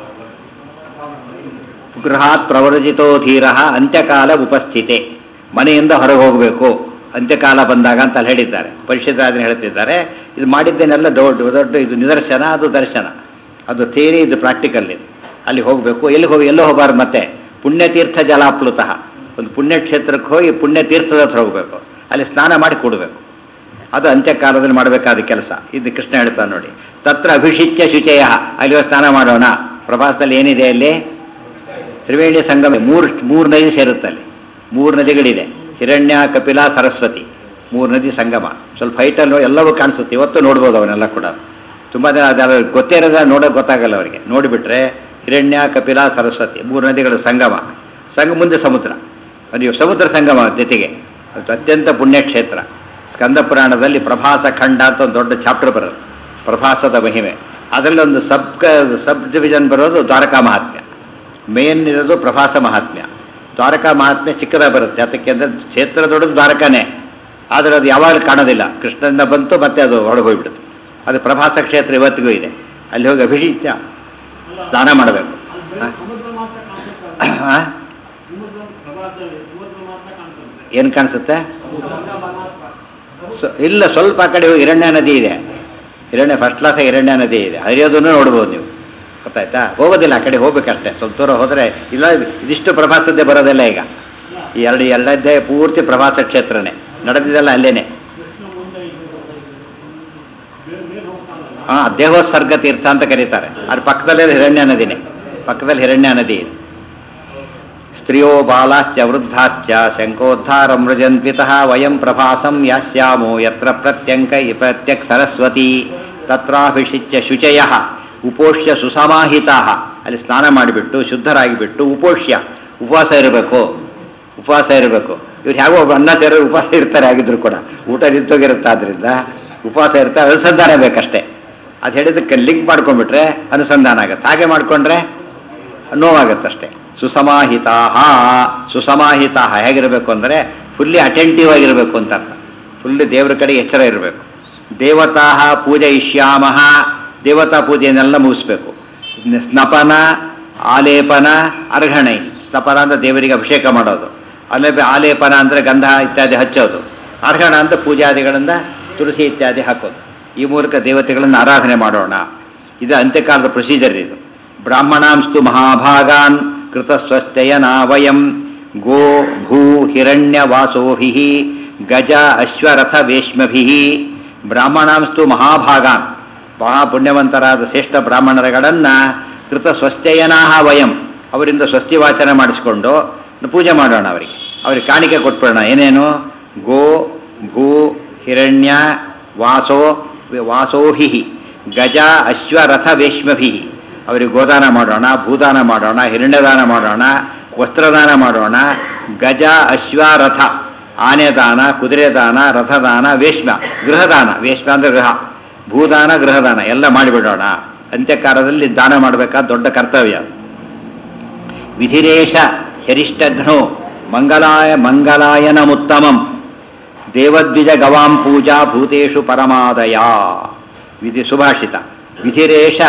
Speaker 1: ಗೃಹಾತ್ ಪ್ರವರ್ಜಿತೋ ಧೀರ ಅಂತ್ಯಕಾಲ ಉಪಸ್ಥಿತೆ ಮನೆಯಿಂದ ಹೊರಗೆ ಹೋಗಬೇಕು ಅಂತ್ಯಕಾಲ ಬಂದಾಗ ಅಂತ ಅಲ್ಲಿ ಹೇಳಿದ್ದಾರೆ ಪರಿಷತ್ ರಾಜನ ಹೇಳ್ತಿದ್ದಾರೆ ಇದು ಮಾಡಿದ್ದೇನೆಲ್ಲ ದೊಡ್ಡ ದೊಡ್ಡ ಇದು ನಿದರ್ಶನ ಅದು ದರ್ಶನ ಅದು ಥಿಯರಿ ಇದು ಪ್ರಾಕ್ಟಿಕಲ್ ಇದು ಅಲ್ಲಿ ಹೋಗಬೇಕು ಎಲ್ಲಿ ಹೋಗಿ ಎಲ್ಲೋ ಹೋಗಬಾರ್ದು ಮತ್ತೆ ಪುಣ್ಯತೀರ್ಥ ಜಲಾಪ್ಲುತಃ ಒಂದು ಪುಣ್ಯಕ್ಷೇತ್ರಕ್ಕೆ ಹೋಗಿ ಪುಣ್ಯತೀರ್ಥದ ಹತ್ರ ಹೋಗಬೇಕು ಅಲ್ಲಿ ಸ್ನಾನ ಮಾಡಿ ಕೂಡಬೇಕು ಅದು ಅಂತ್ಯಕಾಲದಲ್ಲಿ ಮಾಡಬೇಕಾದ ಕೆಲಸ ಇದು ಕೃಷ್ಣ ಹೇಳ್ತಾನೆ ನೋಡಿ ತತ್ರ ಅಭಿಷಿಚ್ಯ ಶುಚಯ ಅಲ್ಲಿ ಹೋಗಿ ಸ್ನಾನ ಮಾಡೋಣ ಪ್ರಭಾಸದಲ್ಲಿ ಏನಿದೆ ಅಲ್ಲಿ ತ್ರಿವೇಣಿ ಸಂಗಮ ಮೂರು ಮೂರು ನದಿ ಸೇರುತ್ತೆ ಅಲ್ಲಿ ಮೂರು ನದಿಗಳಿದೆ ಹಿರಣ್ಯ ಕಪಿಲ ಸರಸ್ವತಿ ಮೂರು ನದಿ ಸಂಗಮ ಸ್ವಲ್ಪ ಹೈಟಲ್ಲಿ ಎಲ್ಲವೂ ಕಾಣಿಸುತ್ತೆ ಇವತ್ತು ನೋಡ್ಬೋದು ಅವನ್ನೆಲ್ಲ ಕೂಡ ತುಂಬ ಜನ ಅದೆಲ್ಲ ಗೊತ್ತೇ ಇರೋದ ನೋಡೋಕೆ ಗೊತ್ತಾಗಲ್ಲ ಅವರಿಗೆ ನೋಡಿಬಿಟ್ರೆ ಹಿರಣ್ಯ ಕಪಿಲ ಸರಸ್ವತಿ ಮೂರು ನದಿಗಳ ಸಂಗಮ ಸಂಗ ಮುಂದೆ ಸಮುದ್ರ ಅದು ಸಮುದ್ರ ಸಂಗಮ ಜೊತೆಗೆ ಅದು ಅತ್ಯಂತ ಪುಣ್ಯಕ್ಷೇತ್ರ ಸ್ಕಂದ ಪುರಾಣದಲ್ಲಿ ಪ್ರಭಾಸ ಖಂಡ ಅಂತ ಒಂದು ದೊಡ್ಡ ಚಾಪ್ಟರ್ ಬರೋದು ಪ್ರಭಾಸದ ಮಹಿಮೆ ಅದರಲ್ಲಿ ಒಂದು ಸಬ್ ಸಬ್ ಡಿವಿಷನ್ ಬರೋದು ದ್ವಾರಕಾ ಮಹಾತ್ಮ್ಯ ಮೇನ್ ಇರೋದು ಪ್ರಭಾಸ ಮಹಾತ್ಮ್ಯ ದ್ವಾರಕಾ ಮಹಾತ್ಮ್ಯ ಚಿಕ್ಕದಾಗಿ ಬರುತ್ತೆ ಅದಕ್ಕೆ ಅಂದ್ರೆ ಕ್ಷೇತ್ರ ದೊಡ್ಡದು ದ್ವಾರಕಾನೇ ಆದರೆ ಅದು ಯಾವಾಗಲೂ ಕಾಣೋದಿಲ್ಲ ಕೃಷ್ಣನಿಂದ ಬಂತು ಮತ್ತೆ ಅದು ಹೊರಗೆ ಹೋಗ್ಬಿಡುತ್ತೆ ಅದು ಪ್ರಭಾಸ ಕ್ಷೇತ್ರ ಇವತ್ತಿಗೂ ಇದೆ ಅಲ್ಲಿ ಹೋಗಿ ಅಭಿಷೇಕ ಸ್ನಾನ ಮಾಡಬೇಕು
Speaker 2: ಸಮುದ್ರ ಮಾತ್ರ ಕಾಣಿಸುತ್ತೆ ಸಮುದ್ರ ಪ್ರವಾಸದಲ್ಲಿ ಸಮುದ್ರ ಮಾತ್ರ ಕಾಣಿಸುತ್ತೆ
Speaker 1: ಏನು ಕಾಣಿಸುತ್ತೆ
Speaker 2: ಸಮುದ್ರ ಮಾತ್ರ
Speaker 1: ಸೊ- ಇಲ್ಲ ಸ್ವಲ್ಪ ಆ ಕಡೆ ಹೋಗಿ ಹಿರಣ್ಯ ನದಿ ಇದೆ ಹಿರಣ್ಯ ಫಸ್ಟ್ ಕ್ಲಾಸ್ ಹಿರಣ್ಯ ನದಿ ಇದೆ ಹರಿಯೋದನ್ನು ನೋಡ್ಬೋದು ನೀವು ಗೊತ್ತಾಯ್ತಾ ಹೋಗೋದಿಲ್ಲ ಆ ಕಡೆ ಹೋಗ್ಬೇಕಷ್ಟೇ ಸ್ವಲ್ಪ ದೂರ ಹೋದರೆ ಇಲ್ಲ ಇದಿಷ್ಟು ಪ್ರಭಾಸದ್ದೇ ಬರೋದಿಲ್ಲ ಈಗ ಈ ಎರಡು ಎರಡದ್ದೇ ಪೂರ್ತಿ ಪ್ರವಾಸ ಕ್ಷೇತ್ರನೇ ನಡೆದಿದ್ದೆಲ್ಲ ಅಲ್ಲೇನೆ
Speaker 2: ಕೃಷ್ಣ ಮುಂದೆ ಇದು ಬೇರೆ ಮೇಲೆ ಹೋಗ್ತಾನಲ್ಲ
Speaker 1: ಹಾ ದೇಹೋತ್ಸರ್ಗ ತೀರ್ಥ ಅಂತ ಕರೀತಾರೆ ಅದ್ರ ಪಕ್ಕದಲ್ಲೇ ಹಿರಣ್ಯ ನದಿನೇ ಪಕ್ಕದಲ್ಲಿ ಹಿರಣ್ಯ ನದಿ ಇದೆ ಸ್ತ್ರಿಯೋ ಬಾಲಾಶ್ಚ ವೃದ್ಧಾಶ್ಚ ಶಂಕೋದ್ಧಾರ ಮೃಜನ್ವಿತಃ ವಯಂ ಪ್ರಭಾಸಂ ಯಾಸ್ಯಾಮೋ ಯತ್ರ ಪ್ರತ್ಯಂಕ ಪ್ರತ್ಯಕ್ ಸರಸ್ವತಿ ತತ್ರಾಭಿಷಿಚ್ಯ ಶುಚಯ ಉಪೋಷ್ಯ ಸುಸಮಾಹಿತಾ ಅಲ್ಲಿ ಸ್ನಾನ ಮಾಡಿಬಿಟ್ಟು ಶುದ್ಧರಾಗಿಬಿಟ್ಟು ಉಪೋಷ್ಯ ಉಪವಾಸ ಇರಬೇಕು ಉಪವಾಸ ಇರಬೇಕು ಇವ್ರು ಹೇಗೋ ಒಬ್ಬ ಅನ್ನ ಸೇರೋ ಉಪವಾಸ ಇರ್ತಾರೆ ಆಗಿದ್ರು ಕೂಡ ಊಟ ನಿಂತೋಗಿರುತ್ತೆ ಆದ್ರಿಂದ ಉಪವಾಸ ಇರ್ತಾರೆ ಅನುಸಂಧಾನ ಬೇಕಷ್ಟೇ ಅದು ಹೇಳಿದಕ್ಕೆ ಲಿಂಕ್ ಮಾಡ್ಕೊಂಡ್ಬಿಟ್ರೆ ಅನುಸಂಧಾನ ಆಗತ್ತೆ ಹಾಗೆ ಮಾಡ್ಕೊಂಡ್ರೆ ನೋವಾಗತ್ತಷ್ಟೇ ಸುಸಮಾಹಿತಾ ಸುಸಮಾಹಿತಾ ಹೇಗಿರಬೇಕು ಅಂದರೆ ಫುಲ್ಲಿ ಅಟೆಂಟಿವ್ ಆಗಿರಬೇಕು ಅಂತ ಅರ್ಥ ಫುಲ್ಲಿ ದೇವರ ಕಡೆ ಎಚ್ಚರ ಇರಬೇಕು ದೇವತಾ ಪೂಜಯಿಷ್ಯಾಮ ದೇವತಾ ಪೂಜೆಯನ್ನೆಲ್ಲ ಮುಗಿಸ್ಬೇಕು ಸ್ನಪನ ಆಲೇಪನ ಅರ್ಹಣೈ ಸ್ನಪನ ಅಂದ್ರೆ ದೇವರಿಗೆ ಅಭಿಷೇಕ ಮಾಡೋದು ಆಮೇಲೆ ಆಲೇಪನ ಅಂದ್ರೆ ಗಂಧ ಇತ್ಯಾದಿ ಹಚ್ಚೋದು ಅರ್ಹಣ ಅಂತ ಪೂಜಾದಿಗಳಿಂದ ತುಳಸಿ ಇತ್ಯಾದಿ ಹಾಕೋದು ಈ ಮೂಲಕ ದೇವತೆಗಳನ್ನು ಆರಾಧನೆ ಮಾಡೋಣ ಇದು ಅಂತ್ಯಕಾಲದ ಪ್ರೊಸೀಜರ್ ಇದು ಬ್ರಾಹ್ಮಣಾಂಸ್ತು ಮಹಾಭಾಗಾನ್ ಕೃತ ಸ್ವಸ್ಥಯನ ವಯಂ ಗೋ ಭೂ ಹಿರಣ್ಯ ವಾಸೋಭಿ ಗಜ ಅಶ್ವರಥ ವೇಶ್ಮಭಿ ಬ್ರಾಹ್ಮಣಾಂಸ್ತು ಮಹಾಭಾಗಾನ್ ಮಹಾಪುಣ್ಯವಂತರಾದ ಶ್ರೇಷ್ಠ ಬ್ರಾಹ್ಮಣರುಗಳನ್ನ ಕೃತ ಸ್ವಸ್ಥಯನಾಹ ವಯಂ ಅವರಿಂದ ಸ್ವಸ್ತಿ ವಾಚನ ಮಾಡಿಸಿಕೊಂಡು ಪೂಜೆ ಮಾಡೋಣ ಅವರಿಗೆ ಅವರಿಗೆ ಕಾಣಿಕೆ ಕೊಟ್ಬಿಡೋಣ ಏನೇನು ಗೋ ಭೂ ಹಿರಣ್ಯ ವಾಸೋ ವಾಸೋಹಿ ಗಜ ಅಶ್ವರಥ ವೇಶ್ಮಭಿ ಅವರಿಗೆ ಗೋದಾನ ಮಾಡೋಣ ಭೂದಾನ ಮಾಡೋಣ ಹಿರಣ್ಯದಾನ ಮಾಡೋಣ ವಸ್ತ್ರದಾನ ಮಾಡೋಣ ಗಜ ಅಶ್ವರಥ ಆನೆದಾನ ಕುದುರೆದಾನ ರಥದಾನ ವೇಶ್ಮ ಗೃಹದಾನ ವೇಶ್ಮ ಅಂದ್ರೆ ಗೃಹ ಭೂದಾನ ಗೃಹದಾನ ಎಲ್ಲ ಮಾಡಿಬಿಡೋಣ ಅಂತ್ಯಕಾಲದಲ್ಲಿ ದಾನ ಮಾಡಬೇಕಾದ ದೊಡ್ಡ ಕರ್ತವ್ಯ ವಿಧಿರೇಶ ಹರಿಷ್ಟಘ್ನೋ ಮಂಗಲಾಯ ಮಂಗಲಾಯನಮುತ್ತಮಂ ದೇವದ್ವಿಜ ಗವಾಂ ಪೂಜಾ ಭೂತೇಶು ಪರಮಾದಯ ವಿಧಿ ಸುಭಾಷಿತ ವಿಧಿರೇಶ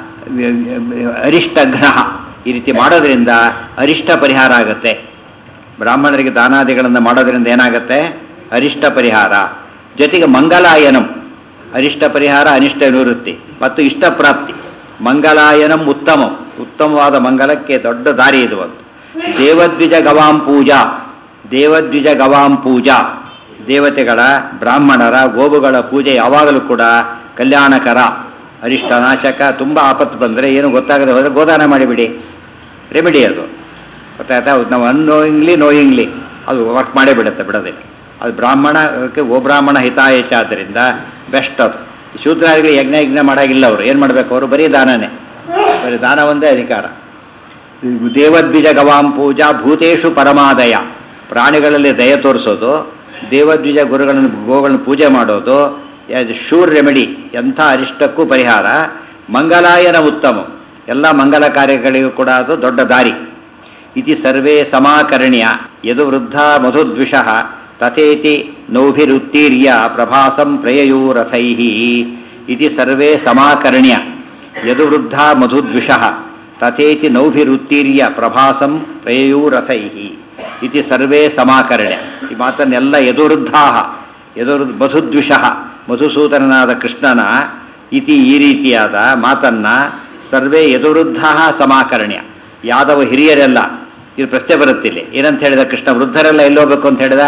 Speaker 1: ಅರಿಷ್ಟಘ್ನ ಈ ರೀತಿ ಮಾಡೋದ್ರಿಂದ ಅರಿಷ್ಟ ಪರಿಹಾರ ಆಗುತ್ತೆ ಬ್ರಾಹ್ಮಣರಿಗೆ ದಾನಾದಿಗಳನ್ನು ಮಾಡೋದ್ರಿಂದ ಏನಾಗುತ್ತೆ ಅರಿಷ್ಟ ಪರಿಹಾರ ಜೊತೆಗೆ ಮಂಗಲಾಯನಂ ಅರಿಷ್ಟ ಪರಿಹಾರ ಅನಿಷ್ಟ ನಿವೃತ್ತಿ ಮತ್ತು ಇಷ್ಟ ಪ್ರಾಪ್ತಿ ಮಂಗಲಾಯನಂ ಉತ್ತಮಂ ಉತ್ತಮವಾದ ಮಂಗಲಕ್ಕೆ ದೊಡ್ಡ ದಾರಿ ಇದು ಒಂದು ದೇವದ್ವಿಜ ಗವಾಂ ಪೂಜಾ ದೇವದ್ವಿಜ ಗವಾಂ ಪೂಜಾ ದೇವತೆಗಳ ಬ್ರಾಹ್ಮಣರ ಗೋವುಗಳ ಪೂಜೆ ಯಾವಾಗಲೂ ಕೂಡ ಕಲ್ಯಾಣಕರ ಅರಿಷ್ಟ ನಾಶಕ ತುಂಬ ಆಪತ್ತು ಬಂದರೆ ಏನು ಗೊತ್ತಾಗದೆ ಹೋದರೆ ಗೋದಾನ ಮಾಡಿಬಿಡಿ ರೆಮಿಡಿ ಅದು ಗೊತ್ತಾಯ್ತಾ ನಾವು ಅನ್ನೋಯಿಂಗ್ಲಿ ನೋಯಿಂಗ್ಲಿ ಅದು ವರ್ಕ್ ಮಾಡೇ ಬಿಡುತ್ತೆ ಬಿಡೋದಿಲ್ಲ ಅದು ಬ್ರಾಹ್ಮಣಕ್ಕೆ ಓ ಬ್ರಾಹ್ಮಣ ಹಿತಾಯಚ ಆದ್ದರಿಂದ ಬೆಸ್ಟ್ ಅದು ಶೂದ್ರಾಗಲಿ ಯಜ್ಞ ಯಜ್ಞ ಮಾಡಾಗಿಲ್ಲ ಅವರು ಏನು ಮಾಡಬೇಕು ಅವರು ಬರೀ ದಾನನೇ ಬರೀ ದಾನ ಒಂದೇ ಅಧಿಕಾರ ದೇವದ್ವಿಜ ಗವಾಂ ಪೂಜಾ ಭೂತೇಶು ಪರಮಾದಯ ಪ್ರಾಣಿಗಳಲ್ಲಿ ದಯ ತೋರಿಸೋದು ದೇವದ್ವಿಜ ಗುರುಗಳನ್ನು ಗೋಗಳನ್ನು ಪೂಜೆ ಮಾಡೋದು ಶೂರ್ ರೆಮಿಡಿ ಎಂಥ ಅರಿಷ್ಟಕ್ಕೂ ಪರಿಹಾರ ಮಂಗಲಾಯನ ಉತ್ತಮ ಎಲ್ಲ ಮಂಗಲ ಕಾರ್ಯಗಳಿಗೂ ಕೂಡ ಅದು ದೊಡ್ಡ ದಾರಿ ಇತಿ ಸರ್ವೇ ಸಮಾಕರ್ಣ್ಯ ಯದು ವೃದ್ಧ ಮಧುದ್ವಿಷಃ ತಥೇತಿ ನೌಭಿರುತ್ತೀರ್ಯ ಪ್ರಭಾಸಂ ಪ್ರಯಯೂರಥೈ ಇತಿ ಸರ್ವೇ ಸಮಾಕರ್ಣ್ಯ ಯದು ವೃದ್ಧ ಮಧುದ್ವಿಷಃ ತಥೇತಿ ನೌಭಿರುತ್ತೀರ್ಯ ಪ್ರಭಾಸಂ ಪ್ರಯಯೂರಥೈ ಇತಿ ಸರ್ವೇ ಸಮಾಕರ್ಣ್ಯ ಈ ಮಾತನ್ನೆಲ್ಲ ಯದುವೃದ್ಧಾ ಯದುವೃದ್ಧ ಮಧುದ್ವಿಷಃ ಮಧುಸೂದನನಾದ ಕೃಷ್ಣನ ಇತಿ ಈ ರೀತಿಯಾದ ಮಾತನ್ನ ಸರ್ವೇ ಯದುವೃದ್ಧ ಸಮಾಕರ್ಣ್ಯ ಯಾದವ ಹಿರಿಯರೆಲ್ಲ ಇದು ಪ್ರಶ್ನೆ ಬರುತ್ತಿಲ್ಲ ಏನಂತ ಹೇಳಿದ ಕೃಷ್ಣ ವೃದ್ಧರೆಲ್ಲ ಎಲ್ಲೋಗ್ಬೇಕು ಅಂತ ಹೇಳಿದ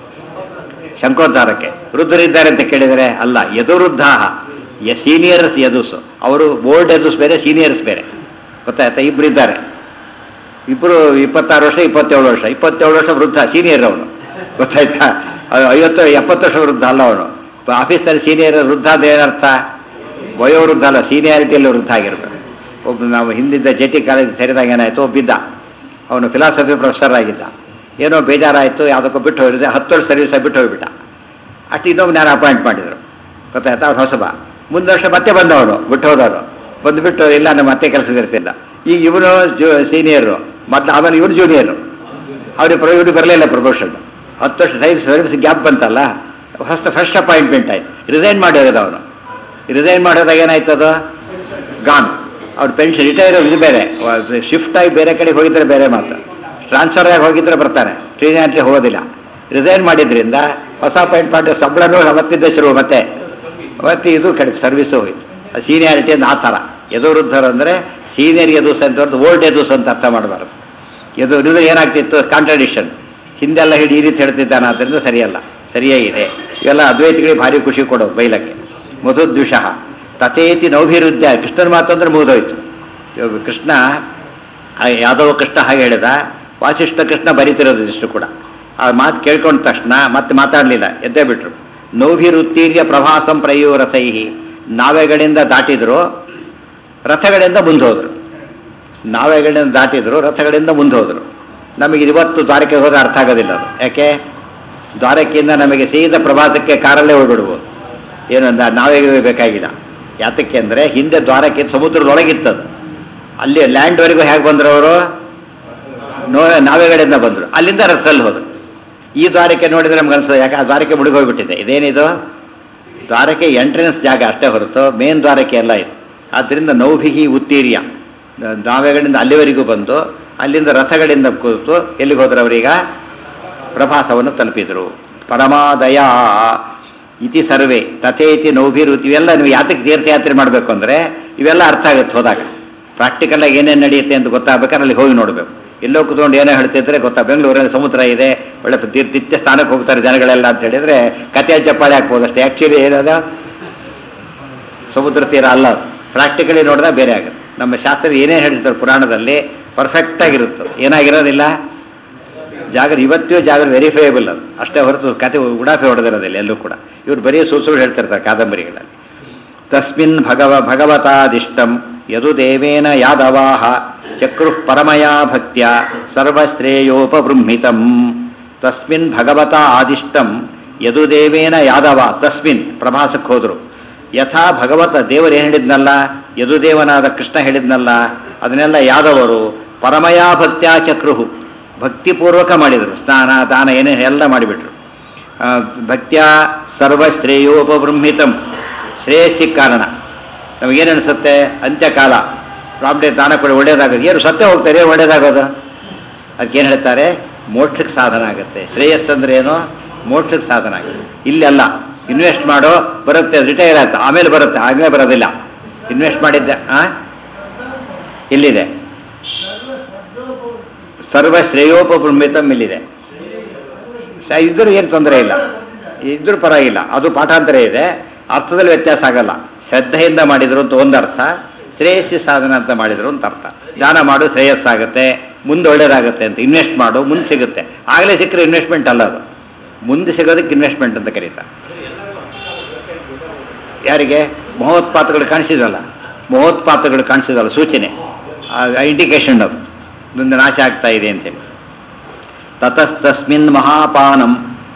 Speaker 1: ಶಂಕೋದ್ಧಾರಕ್ಕೆ ವೃದ್ಧರಿದ್ದಾರೆ ಅಂತ ಕೇಳಿದರೆ ಅಲ್ಲ ಯದುವೃದ್ಧ ಸೀನಿಯರ್ಸ್ ಯದುಸ್ ಅವರು ಓಲ್ಡ್ ಯದುಸ್ ಬೇರೆ ಸೀನಿಯರ್ಸ್ ಬೇರೆ ಗೊತ್ತಾಯ್ತಾ ಇಬ್ರು ಇದ್ದಾರೆ ಇಬ್ಬರು ಇಪ್ಪತ್ತಾರು ವರ್ಷ ಇಪ್ಪತ್ತೇಳು ವರ್ಷ ಇಪ್ಪತ್ತೇಳು ವರ್ಷ ವೃದ್ಧ ಸೀನಿಯರ್ ಅವನು ಗೊತ್ತಾಯ್ತಾ ಐವತ್ತು ಎಪ್ಪತ್ತು ವರ್ಷ ವೃದ್ಧ ಅಲ್ಲ ಅವನು ಆಫೀಸ್ನಲ್ಲಿ ಸೀನಿಯರ್ ವೃದ್ಧ ಅಂತ ಏನರ್ಥ ವಯೋವೃದ್ಧ ಅಲ್ಲ ಸೀನಿಯಾರಿಟಿಯಲ್ಲಿ ವೃದ್ಧ ಆಗಿರ್ಬೇಕು ಒಬ್ಬ ನಾವು ಹಿಂದಿದ್ದ ಜೆ ಟಿ ಕಾಲೇಜ್ ಸೇರಿದಾಗ ಏನಾಯಿತು ಒಬ್ಬಿದ್ದ ಅವನು ಫಿಲಾಸಫಿ ಪ್ರೊಫೆಸರ್ ಆಗಿದ್ದ ಏನೋ ಬೇಜಾರಾಯಿತು ಯಾವುದಕ್ಕೋ ಬಿಟ್ಟು ಹೋಗಿದ್ರೆ ಹತ್ತು ವರ್ಷ ಸರ್ವಿಸ್ ಬಿಟ್ಟು ಹೋಗ್ಬಿಟ್ಟ ಅಷ್ಟು ಇನ್ನೊಬ್ಬ ನಾನು ಅಪಾಯಿಂಟ್ ಮಾಡಿದರು ಗೊತ್ತಾಯ್ತಾ ಅವ್ನು ಹೊಸಬ ಮುಂದೆ ವರ್ಷ ಮತ್ತೆ ಬಂದವನು ಬಿಟ್ಟು ಹೋದವರು ಬಂದುಬಿಟ್ಟು ಇಲ್ಲ ನಮ್ಮ ಮತ್ತೆ ಕೆಲಸದಿರ್ತಿಲ್ಲ ಈಗ ಇವನು ಜೂ ಸೀನಿಯರು ಮತ್ತು ಆಮೇಲೆ ಇವನು ಜೂನಿಯರು ಅವ್ರಿಗೆ ಪ್ರ ಇವ್ರಿಗೆ ಬರಲಿಲ್ಲ ಪ್ರಮೋಷನ್ ಹತ್ತು ವರ್ಷ ಸೈನ್ಸ್ ಸರ್ವಿಸ್ ಗ್ಯಾಪ್ ಬಂತಲ್ಲ ಫಸ್ಟ್ ಫಸ್ಟ್ ಅಪಾಯಿಂಟ್ಮೆಂಟ್ ಆಯ್ತು ರಿಸೈನ್ ಮಾಡಿ ಹೋಗೋದು ಅವನು ರಿಸೈನ್ ಮಾಡೋದಾಗ ಏನಾಯ್ತು ಅದು ಗಾನ್ ಅವ್ರ ಪೆನ್ಷನ್ ರಿಟೈರ್ ಇದು ಬೇರೆ ಶಿಫ್ಟ್ ಆಗಿ ಬೇರೆ ಕಡೆ ಹೋಗಿದ್ರೆ ಬೇರೆ ಮಾತು ಟ್ರಾನ್ಸ್ಫರ್ ಆಗಿ ಹೋಗಿದ್ರೆ ಬರ್ತಾನೆ ಟ್ರೈನ್ ಹೋಗೋದಿಲ್ಲ ರಿಸೈನ್ ಮಾಡಿದ್ರಿಂದ ಹೊಸ ಅಪಾಯಿಂಟ್ ಮಾಡಿ ಸಂಬಳನೂ ಅವತ್ತಿದ್ದ ಶುರು ಮತ್ತೆ ಮತ್ತೆ ಇದು ಕಡೆ ಸರ್ವಿಸು ಹೋಯ್ತು ಸೀನಿಯಾರಿಟಿ ಅಂತ ಆ ಥರ ಯದುವೃದ್ಧರು ಅಂದರೆ ಸೀನಿಯರ್ ಯದುಸ್ ಅಂತ ಹೊರತು ಓಲ್ಡ್ ಯದುಸ್ ಅಂತ ಅರ್ಥ ಮಾಡಬಾರ್ದು ಎದು ಇದು ಏನಾಗ್ತಿತ್ತು ಕಾಂಟ್ರಡಿಕ್ಷನ್ ಹಿಂದೆಲ್ಲ ಹಿಡಿ ಈ ರೀತಿ ಹೇಳ್ತಿದ್ದಾನೆ ಆದ್ದರಿಂದ ಸರಿಯಲ್ಲ ಸರಿಯೇ ಇದೆ ಇವೆಲ್ಲ ಅದ್ವೈತಿಗಳಿಗೆ ಭಾರಿ ಖುಷಿ ಕೊಡೋದು ಬೈಲಕ್ಕೆ ಮಧುದ್ವಿಷಃ ತಥೇತಿ ನೌಭಿರುದ್ಧ ಕೃಷ್ಣನ ಮಾತು ಅಂದ್ರೆ ಮುಗಿದೋಯ್ತು ಇವಾಗ ಕೃಷ್ಣ ಆ ಯಾದವ ಕೃಷ್ಣ ಹಾಗೆ ಹೇಳಿದ ವಾಸಿಷ್ಠ ಕೃಷ್ಣ ಬರಿತಿರೋದು ಇಷ್ಟು ಕೂಡ ಆ ಮಾತು ಕೇಳ್ಕೊಂಡ ತಕ್ಷಣ ಮತ್ತೆ ಮಾತಾಡಲಿಲ್ಲ ಎದ್ದೇ ಬಿಟ್ರು ನೌಭಿರುತ್ತೀರ್ಯ ಪ್ರಭಾಸಂ ಪ್ರಯೋ ರಥೈಹಿ ನಾವೆಗಳಿಂದ ದಾಟಿದ್ರು ರಥಗಳಿಂದ ಮುಂದೆ ಹೋದ್ರು ನಾವೆಗಳಿಂದ ದಾಟಿದ್ರು ರಥಗಳಿಂದ ಮುಂದೆ ಹೋದ್ರು ನಮಗೆ ಇವತ್ತು ದ್ವಾರಕೆ ಹೋದ್ರೆ ಅರ್ಥ ಆಗೋದಿಲ್ಲ ಅದು ಯಾಕೆ ದ್ವಾರಕೆಯಿಂದ ನಮಗೆ ಸೀದಾ ಪ್ರವಾಸಕ್ಕೆ ಕಾರಲ್ಲೇ ಹೋಗ್ಬಿಡ್ಬೋದು ಏನು ಅಂದ ನಾವೇ ಬೇಕಾಗಿಲ್ಲ ಯಾತಕ್ಕೆ ಅಂದರೆ ಹಿಂದೆ ದ್ವಾರಕ್ಕೆ ಸಮುದ್ರದೊಳಗಿತ್ತದು ಅಲ್ಲಿ ಲ್ಯಾಂಡ್ವರೆಗೂ ಹೇಗೆ ಬಂದ್ರು ಅವರು ನೋ ನಾವೆಗಳಿಂದ ಬಂದರು ಅಲ್ಲಿಂದ ರಥದಲ್ಲಿ ಹೋದ್ರು ಈ ದ್ವಾರಕ್ಕೆ ನೋಡಿದ್ರೆ ನಮ್ಗೆ ಅನ್ಸೋದು ಯಾಕೆ ಆ ದ್ವಾರಕ್ಕೆ ಮುಳುಗೋಗ್ಬಿಟ್ಟಿದೆ ಇದೇನಿದು ದ್ವಾರಕೆ ಎಂಟ್ರೆನ್ಸ್ ಜಾಗ ಅಷ್ಟೇ ಹೊರತು ಮೇನ್ ದ್ವಾರಕೆ ಎಲ್ಲ ಇದು ಆದ್ದರಿಂದ ನೌಭಿಹಿ ಉತ್ತೀರ್ಯ ನಾವೆಗಳಿಂದ ಅಲ್ಲಿವರೆಗೂ ಬಂದು ಅಲ್ಲಿಂದ ರಥಗಳಿಂದ ಕೂತು ಎಲ್ಲಿಗೆ ಹೋದ್ರು ಅವರೀಗ ಪ್ರಭಾಸವನ್ನು ತಲುಪಿದರು ಪರಮಾದಯ ಇತಿ ಸರ್ವೇ ತಥೇತಿ ನೌಭಿರುತಿ ಇವೆಲ್ಲ ನೀವು ಯಾತಕ್ಕೆ ತೀರ್ಥಯಾತ್ರೆ ಮಾಡಬೇಕು ಅಂದರೆ ಇವೆಲ್ಲ ಅರ್ಥ ಆಗುತ್ತೆ ಹೋದಾಗ ಪ್ರಾಕ್ಟಿಕಲ್ ಆಗಿ ಏನೇನು ನಡೆಯುತ್ತೆ ಅಂತ ಗೊತ್ತಾಗಬೇಕಾದ್ರೆ ಅಲ್ಲಿ ಹೋಗಿ ನೋಡಬೇಕು ಎಲ್ಲೋ ಕೂತ್ಕೊಂಡು ಏನೋ ಹೇಳ್ತಿದ್ರೆ ಗೊತ್ತಾ ಬೆಂಗಳೂರಲ್ಲಿ ಸಮುದ್ರ ಇದೆ ಒಳ್ಳೆ ತೀರ್ಥ ನಿತ್ಯ ಸ್ಥಾನಕ್ಕೆ ಹೋಗ್ತಾರೆ ಜನಗಳೆಲ್ಲ ಅಂತ ಹೇಳಿದ್ರೆ ಕಥೆಯ ಚಪ್ಪಾಳೆ ಹಾಕ್ಬೋದು ಅಷ್ಟೇ ಆ್ಯಕ್ಚುಲಿ ಏನದ ಸಮುದ್ರ ತೀರ ಅಲ್ಲ ಪ್ರಾಕ್ಟಿಕಲಿ ನೋಡಿದಾಗ ಬೇರೆ ಆಗುತ್ತೆ ನಮ್ಮ ಶಾಸ್ತ್ರ ಏನೇ ಹೇಳಿರ್ತಾರೆ ಪುರಾಣದಲ್ಲಿ ಪರ್ಫೆಕ್ಟ್ ಆಗಿರುತ್ತೆ ಏನಾಗಿರೋದಿಲ್ಲ ಜಾಗರ ಇವತ್ತಿಯೂ ಜಾಗರ ವೆರಿಫೈಯಬಲ್ ಅದು ಅಷ್ಟೇ ಹೊರತು ಕತೆ ಉಡಾಫೆ ಹೊಡೆದಿರೋದಿಲ್ಲ ಎಲ್ಲೂ ಕೂಡ ಇವ್ರು ಬರೀ ಸುಳ್ಳು ಹೇಳ್ತಿರ್ತಾರೆ ಕಾದಂಬರಿಗಳಲ್ಲಿ ತಸ್ಮಿನ್ ಭಗವ ಭಗವತಾದಿಷ್ಟಂ ಯದು ದೇವೇನ ಯಾದವಾಹ ಚಕ್ರುಃ ಪರಮಯಾ ಭಕ್ತ್ಯ ಸರ್ವಶ್ರೇಯೋಪಬೃಂಹಿತಂ ತಸ್ಮಿನ್ ಭಗವತ ಆದಿಷ್ಟಂ ಯದು ದೇವೇನ ಯಾದವ ತಸ್ಮಿನ್ ಪ್ರಭಾಸಕ್ಕೆ ಹೋದ್ರು ಯಥಾ ಭಗವತ ದೇವರು ಏನು ಹೇಳಿದ್ನಲ್ಲ ಯದುದೇವನಾದ ಕೃಷ್ಣ ಹೇಳಿದ್ನಲ್ಲ ಅದನ್ನೆಲ್ಲ ಯಾದವರು ಪರಮಯಾ ಭಕ್ತ್ಯಾ ಚಕ್ರುಹು ಭಕ್ತಿಪೂರ್ವಕ ಮಾಡಿದರು ಸ್ನಾನ ದಾನ ಏನೇ ಎಲ್ಲ ಮಾಡಿಬಿಟ್ರು ಭಕ್ತ್ಯ ಸರ್ವಶ್ರೇಯೋಪಬೃಂಹಿತಂ ಶ್ರೇಯಸ್ಸಿಗೆ ಕಾರಣ ನಮಗೇನು ಅನಿಸುತ್ತೆ ಅಂತ್ಯಕಾಲ ಪ್ರಾಬ್ಡೆ ದಾನ ಕೊಡಿ ಒಳ್ಳೇದಾಗೋದು ಏನು ಸತ್ಯ ಹೋಗ್ತಾರೆ ಏನು ಒಳ್ಳೇದಾಗೋದು ಅದಕ್ಕೇನು ಹೇಳ್ತಾರೆ ಮೋಕ್ಷಕ್ಕೆ ಸಾಧನ ಆಗುತ್ತೆ ಶ್ರೇಯಸ್ ಅಂದ್ರೆ ಏನು ಮೋಕ್ಷಕ್ಕೆ ಸಾಧನ ಆಗುತ್ತೆ ಇಲ್ಲಿ ಅಲ್ಲ ಇನ್ವೆಸ್ಟ್ ಮಾಡೋ ಬರುತ್ತೆ ರಿಟೈರ್ ಆಯ್ತು ಆಮೇಲೆ ಬರುತ್ತೆ ಆಮೇಲೆ ಬರೋದಿಲ್ಲ ಇನ್ವೆಸ್ಟ್ ಮಾಡಿದ್ದೆ ಆ ಇಲ್ಲಿದೆ ಸರ್ವ ಶ್ರೇಯೋಪಬ್ರಹ್ಮಿತಂ ಇಲ್ಲಿದೆ ಸ- ಇದ್ರೂ ಏನು ತೊಂದರೆ ಇಲ್ಲ ಇದ್ರೂ ಪರವಾಗಿಲ್ಲ ಅದು ಪಾಠಾಂತರ ಇದೆ ಅರ್ಥದಲ್ಲಿ ವ್ಯತ್ಯಾಸ ಆಗಲ್ಲ ಶ್ರದ್ಧೆಯಿಂದ ಮಾಡಿದ್ರು ಅಂತ ಒಂದರ್ಥ ಶ್ರೇಯಸ್ಸಿ ಸಾಧನ ಅಂತ ಮಾಡಿದ್ರು ಅಂತ ಅರ್ಥ ದಾನ ಮಾಡು ಶ್ರೇಯಸ್ಸಾಗುತ್ತೆ ಮುಂದೆ ಒಳ್ಳೇದಾಗುತ್ತೆ ಅಂತ ಇನ್ವೆಸ್ಟ್ ಮಾಡು ಮುಂದೆ ಸಿಗುತ್ತೆ ಆಗಲೇ ಸಿಕ್ಕರೆ ಇನ್ವೆಸ್ಟ್ಮೆಂಟ್ ಅಲ್ಲ ಅದು ಮುಂದೆ ಸಿಗೋದಕ್ಕೆ ಇನ್ವೆಸ್ಟ್ಮೆಂಟ್ ಅಂತ ಕರೀತಾರೆ ಯಾರಿಗೆ ಮಹೋತ್ಪಾತಗಳು ಕಾಣಿಸಿದಲ್ಲ ಮಹೋತ್ಪಾತಗಳು ಕಾಣಿಸಿದಲ್ಲ ಸೂಚನೆ ಇಂಡಿಕೇಶನ್ ಅದು ಮುಂದೆ ನಾಶ ಆಗ್ತಾ ಇದೆ ಅಂತೇಳಿ ತತಸ್ತಸ್ಮಿನ್ ಮಹಾಪಾನಂ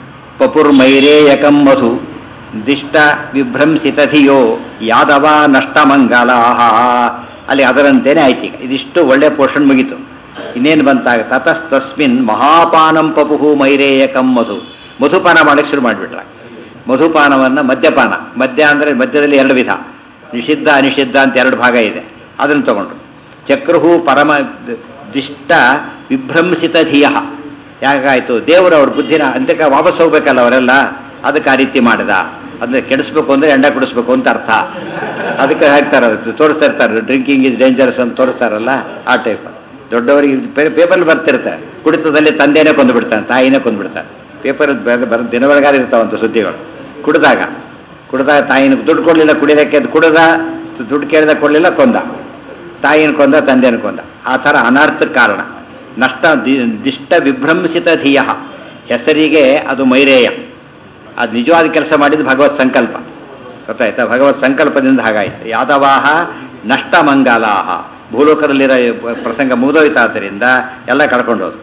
Speaker 1: ಪಪುರ್ಮೈರೇಯಕಂ ಮಧು ದಿಷ್ಟ ವಿಭ್ರಂಸಿತಧಿಯೋ ಯಾದವ ನಷ್ಟಮಂಗಲ ಅಲ್ಲಿ ಅದರಂತೆಯೇ ಆಯ್ತು ಈಗ ಇದಿಷ್ಟು ಒಳ್ಳೆ ಪೋರ್ಷನ್ ಮುಗೀತು ಇನ್ನೇನು ಬಂತಾಗ ತತಸ್ತಸ್ಮಿನ್ ಮಹಾಪಾನಂ ಪಪುಹು ಮೈರೇಯಕಂ ಮಧು ಮಧುಪಾನ ಮಾಡಕ್ಕೆ ಶುರು ಮಾಡಿಬಿಟ್ರ ಮಧುಪಾನವನ್ನು ಮದ್ಯಪಾನ ಮದ್ಯ ಅಂದರೆ ಮದ್ಯದಲ್ಲಿ ಎರಡು ವಿಧ ನಿಷಿದ್ಧ ಅನಿಷಿದ್ಧ ಅಂತ ಎರಡು ಭಾಗ ಇದೆ ಅದನ್ನು ತಗೊಂಡ್ರು ಚಕ್ರುಹು ಪರಮ ದ- ದಿಷ್ಟ ವಿಭ್ರಂಸಿತ ಧಿಯ ಯಾಕಾಯ್ತು ದೇವರು ಅವ್ರ ಬುದ್ಧಿನ ಅಂತ್ಯಕ್ಕೆ ವಾಪಸ್ ಹೋಗ್ಬೇಕಲ್ಲ ಅವರೆಲ್ಲ ಅದಕ್ಕೆ ಆ ರೀತಿ ಮಾಡಿದ ಅಂದ್ರೆ ಕೆಡಿಸ್ಬೇಕು ಅಂದ್ರೆ ಎಂಡ ಕುಡಿಸ್ಬೇಕು ಅಂತ ಅರ್ಥ ಅದಕ್ಕೆ ಹಾಕ್ತಾರೆ ಅದು ತೋರಿಸ್ತಾ ಇರ್ತಾರೆ ಡ್ರಿಂಕಿಂಗ್ ಇಸ್ ಡೇಂಜರಸ್ ಅಂತ ತೋರಿಸ್ತಾರಲ್ಲ ಆ ಟೈಪ್ ದೊಡ್ಡವರಿಗೆ ಪೇಪರ್ ಬರ್ತಿರ್ತಾರೆ ಕುಡಿತದಲ್ಲಿ ತಂದೆನೇ ಕೊಂದು ಬಿಡ್ತಾನೆ ತಾಯಿನೇ ಕೊಂದು ಬಿಡ್ತಾನೆ ಪೇಪರ್ ಬರ ದಿನ ಬೆಳಗಾರ ಇರ್ತಾವಂತ ಸುದ್ದಿಗಳು ಕುಡಿದಾಗ ಕುಡಿದಾಗ ತಾಯಿನ ದುಡ್ಡು ಕೊಡಲಿಲ್ಲ ಕುಡಿಯೋದಕ್ಕೆ ಅದು ಕುಡಿದ ದುಡ್ಡು ಕೇಳಿದ ಕೊಡಲಿಲ್ಲ ಕೊಂದ ತಾಯಿನ ಕೊಂದ ತಂದೆನ ಕೊಂದ ಆ ಥರ ಅನರ್ಥಕ್ಕೆ ಕಾರಣ ನಷ್ಟ ದಿ- ದಿಷ್ಟ ವಿಭ್ರಂಸಿತ ಧಿಯ ಹೆಸರಿಗೆ ಅದು ಮೈರೇಯ ಅದು ನಿಜವಾದ ಕೆಲಸ ಮಾಡಿದ್ದು ಭಗವತ್ ಸಂಕಲ್ಪ ಗೊತ್ತಾಯ್ತಾ ಭಗವತ್ ಸಂಕಲ್ಪದಿಂದ ಹಾಗಾಯ್ತು ಯಾದವಾಹ ನಷ್ಟ ಮಂಗಲಾಹ ಭೂಲೋಕದಲ್ಲಿರೋ ಪ್ರಸಂಗ ಮುಗಿದೋಯ್ತಾದ್ದರಿಂದ ಎಲ್ಲ ಕಳ್ಕೊಂಡೋದು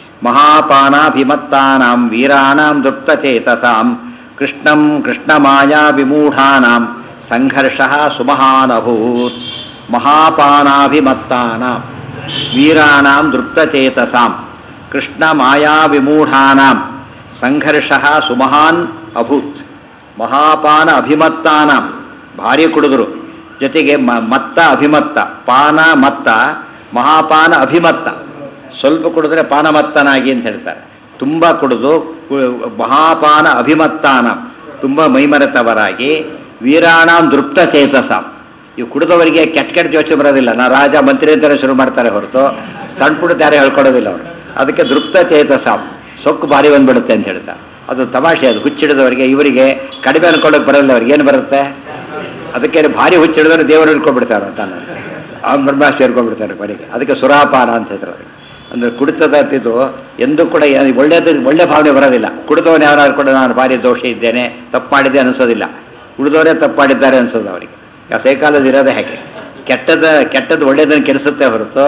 Speaker 1: ಮಹಾಪಾನಾಭಿಮತ್ತಾನಾಂ ವೀರಾಣಾಂ ದುಪ್ತಚೇತಸಾಂ ಕೃಷ್ಣಂ ಕೃಷ್ಣಮಾಯಾ ವಿಮೂಢಾನಾಂ ಸಂಘರ್ಷ ಸುಮಹಾನಭೂತ್ ಮಹಾಪಾನಾಭಿಮತ್ತಾನಾಂ ವೀರಾಣಾಂ ದೃಪ್ತಚೇತಸಾಂ ಕೃಷ್ಣಮಾಯಾ ವಿಮೂಢಾನಾಂ ಸಂಘರ್ಷ ಸುಮಹಾನ್ ಅಭೂತ್ ಮಹಾಪಾನ ಅಭಿಮತ್ತಾನಾಂ ಭಾರಿ ಕುಡಿದ್ರು ಜೊತೆಗೆ ಮ- ಮತ್ತ ಅಭಿಮತ್ತ ಪಾನ ಮತ್ತ ಮಹಾಪಾನ ಅಭಿಮತ್ತ ಸ್ವಲ್ಪ ಕುಡಿದ್ರೆ ಪಾನಮತ್ತನಾಗಿ ಅಂತ ಹೇಳ್ತಾರೆ ತುಂಬ ಕುಡಿದು ಕು- ಮಹಾಪಾನ ಅಭಿಮತ್ತಾನ ತುಂಬ ಮೈಮರೆತವರಾಗಿ ವೀರಾಣಾಂ ದೃಪ್ತ ಚೇತಸ ಇವು ಕುಡಿದವರಿಗೆ ಕೆಟ್ಟ ಕೆಟ್ಟ ಯೋಚನೆ ಬರೋದಿಲ್ಲ ನಾ ರಾಜ ಮಂತ್ರಿ ಅಂತಾನೆ ಶುರು ಮಾಡ್ತಾರೆ ಹೊರತು ಸಣ್ಣ ಪುಟ್ಟ ಯಾರೇ ಹೇಳ್ಕೊಡೋದಿಲ್ಲ ಅವರು ಅದಕ್ಕೆ ದೃಪ್ತ ಚೇತಸ ಸೊಕ್ಕು ಭಾರಿ ಬಂದ್ಬಿಡುತ್ತೆ ಅಂತ ಹೇಳ್ತಾ ಅದು ತಮಾಷೆ ಅದು ಹುಚ್ಚಿಡಿದವರಿಗೆ ಇವರಿಗೆ ಕಡಿಮೆ ಅನ್ಕೊಳ್ಳೋಕೆ ಬರೋಲ್ಲ ಅವ್ರಿಗೆ ಏನು ಬರುತ್ತೆ ಅದಕ್ಕೆ ಭಾರಿ ಹುಚ್ಚಿಡಿದವರು ದೇವರು ಹಿಡ್ಕೊಂಡ್ಬಿಡ್ತಾರೆ ಅಂತ ಅವ್ನು ಬ್ರಹ್ಮಾಸ್ತಿ ಹಿಡ್ಕೊಂಡ್ಬಿಡ್ತಾರೆ ಕೊನೆಗೆ ಅದಕ್ಕೆ ಸುರಾಪಾನ ಅಂತ ಹೇಳ್ತಾರೆ ಅದಕ್ಕೆ ಅಂದ್ರೆ ಕುಡಿತದ ಇದು ಎಂದೂ ಕೂಡ ಏನ್- ಒಳ್ಳೇದು ಒಳ್ಳೆ ಭಾವನೆ ಬರೋದಿಲ್ಲ ಕುಡಿದವನು ಯಾರು ಕೂಡ ನಾನು ಭಾರಿ ದೋಷ ಇದ್ದೇನೆ ತಪ್ಪು ಮಾಡಿದ್ದೆ ಅನಿಸೋದಿಲ್ಲ ಕುಡಿದವರೇ ತಪ್ಪು ಮಾಡಿದ್ದಾರೆ ಅನ್ಸೋದು ಅವರಿಗೆ ಆ ಸೈಕಾಲಜಿ ಇರೋದೇ ಹಾಗೆ ಕೆಟ್ಟದ ಕೆಟ್ಟದ್ದು ಒಳ್ಳೇದನ್ನು ಕೆಡಿಸುತ್ತೆ ಹೊರತು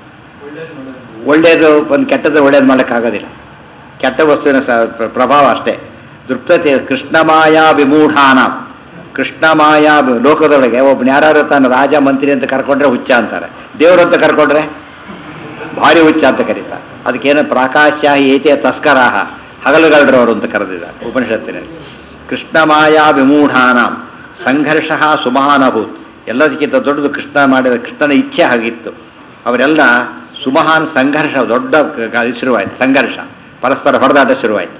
Speaker 1: ಒಳ್ಳೇದು ಒಂದು ಕೆಟ್ಟದ್ದು ಒಳ್ಳೇದು ಮಾಡೋಕ್ಕಾಗೋದಿಲ್ಲ ಕೆಟ್ಟ ವಸ್ತುವಿನ ಸ ಪ್ರ- ಪ್ರಭಾವ ಅಷ್ಟೇ ದೃಪ್ತತೆ ಕೃಷ್ಣಮಾಯಾ ವಿಮೂಢಾನ ಕೃಷ್ಣಮಾಯಾ ವಿ- ಲೋಕದೊಳಗೆ ಒಬ್ಬನ ಯಾರು ತಾನು ರಾಜ ಮಂತ್ರಿ ಅಂತ ಕರ್ಕೊಂಡ್ರೆ ಹುಚ್ಚ ಅಂತಾರೆ ದೇವರು ಅಂತ ಕರ್ಕೊಂಡ್ರೆ ಭಾರಿ ಹುಚ್ಚ ಅಂತ ಕರೀತಾರೆ ಅದಕ್ಕೇನು ಪ್ರಾಕಾಶ್ಯ ಏತೆ ತಸ್ಕರಾಹ ಹಗಲುಗಳ್ರವರು ಅಂತ ಕರೆದಿದ್ದಾರೆ ಉಪನಿಷತ್ತಿನಲ್ಲಿ ಕೃಷ್ಣಮಾಯಾ ವಿಮೂಢಾನ ಸಂಘರ್ಷ ಸುಮಹಾನಭೂತ್ ಎಲ್ಲದಕ್ಕಿಂತ ದೊಡ್ಡದು ಕೃಷ್ಣ ಮಾಡಿದ ಕೃಷ್ಣನ ಇಚ್ಛೆ ಆಗಿತ್ತು ಅವರೆಲ್ಲ ಸುಮಹಾನ್ ಸಂಘರ್ಷ ದೊಡ್ಡ ಕ- ಕ- ಶುರುವಾಯ್ತು ಸಂಘರ್ಷ ಪರಸ್ಪರ ಹೊಡೆದಾಟ ಶುರುವಾಯ್ತು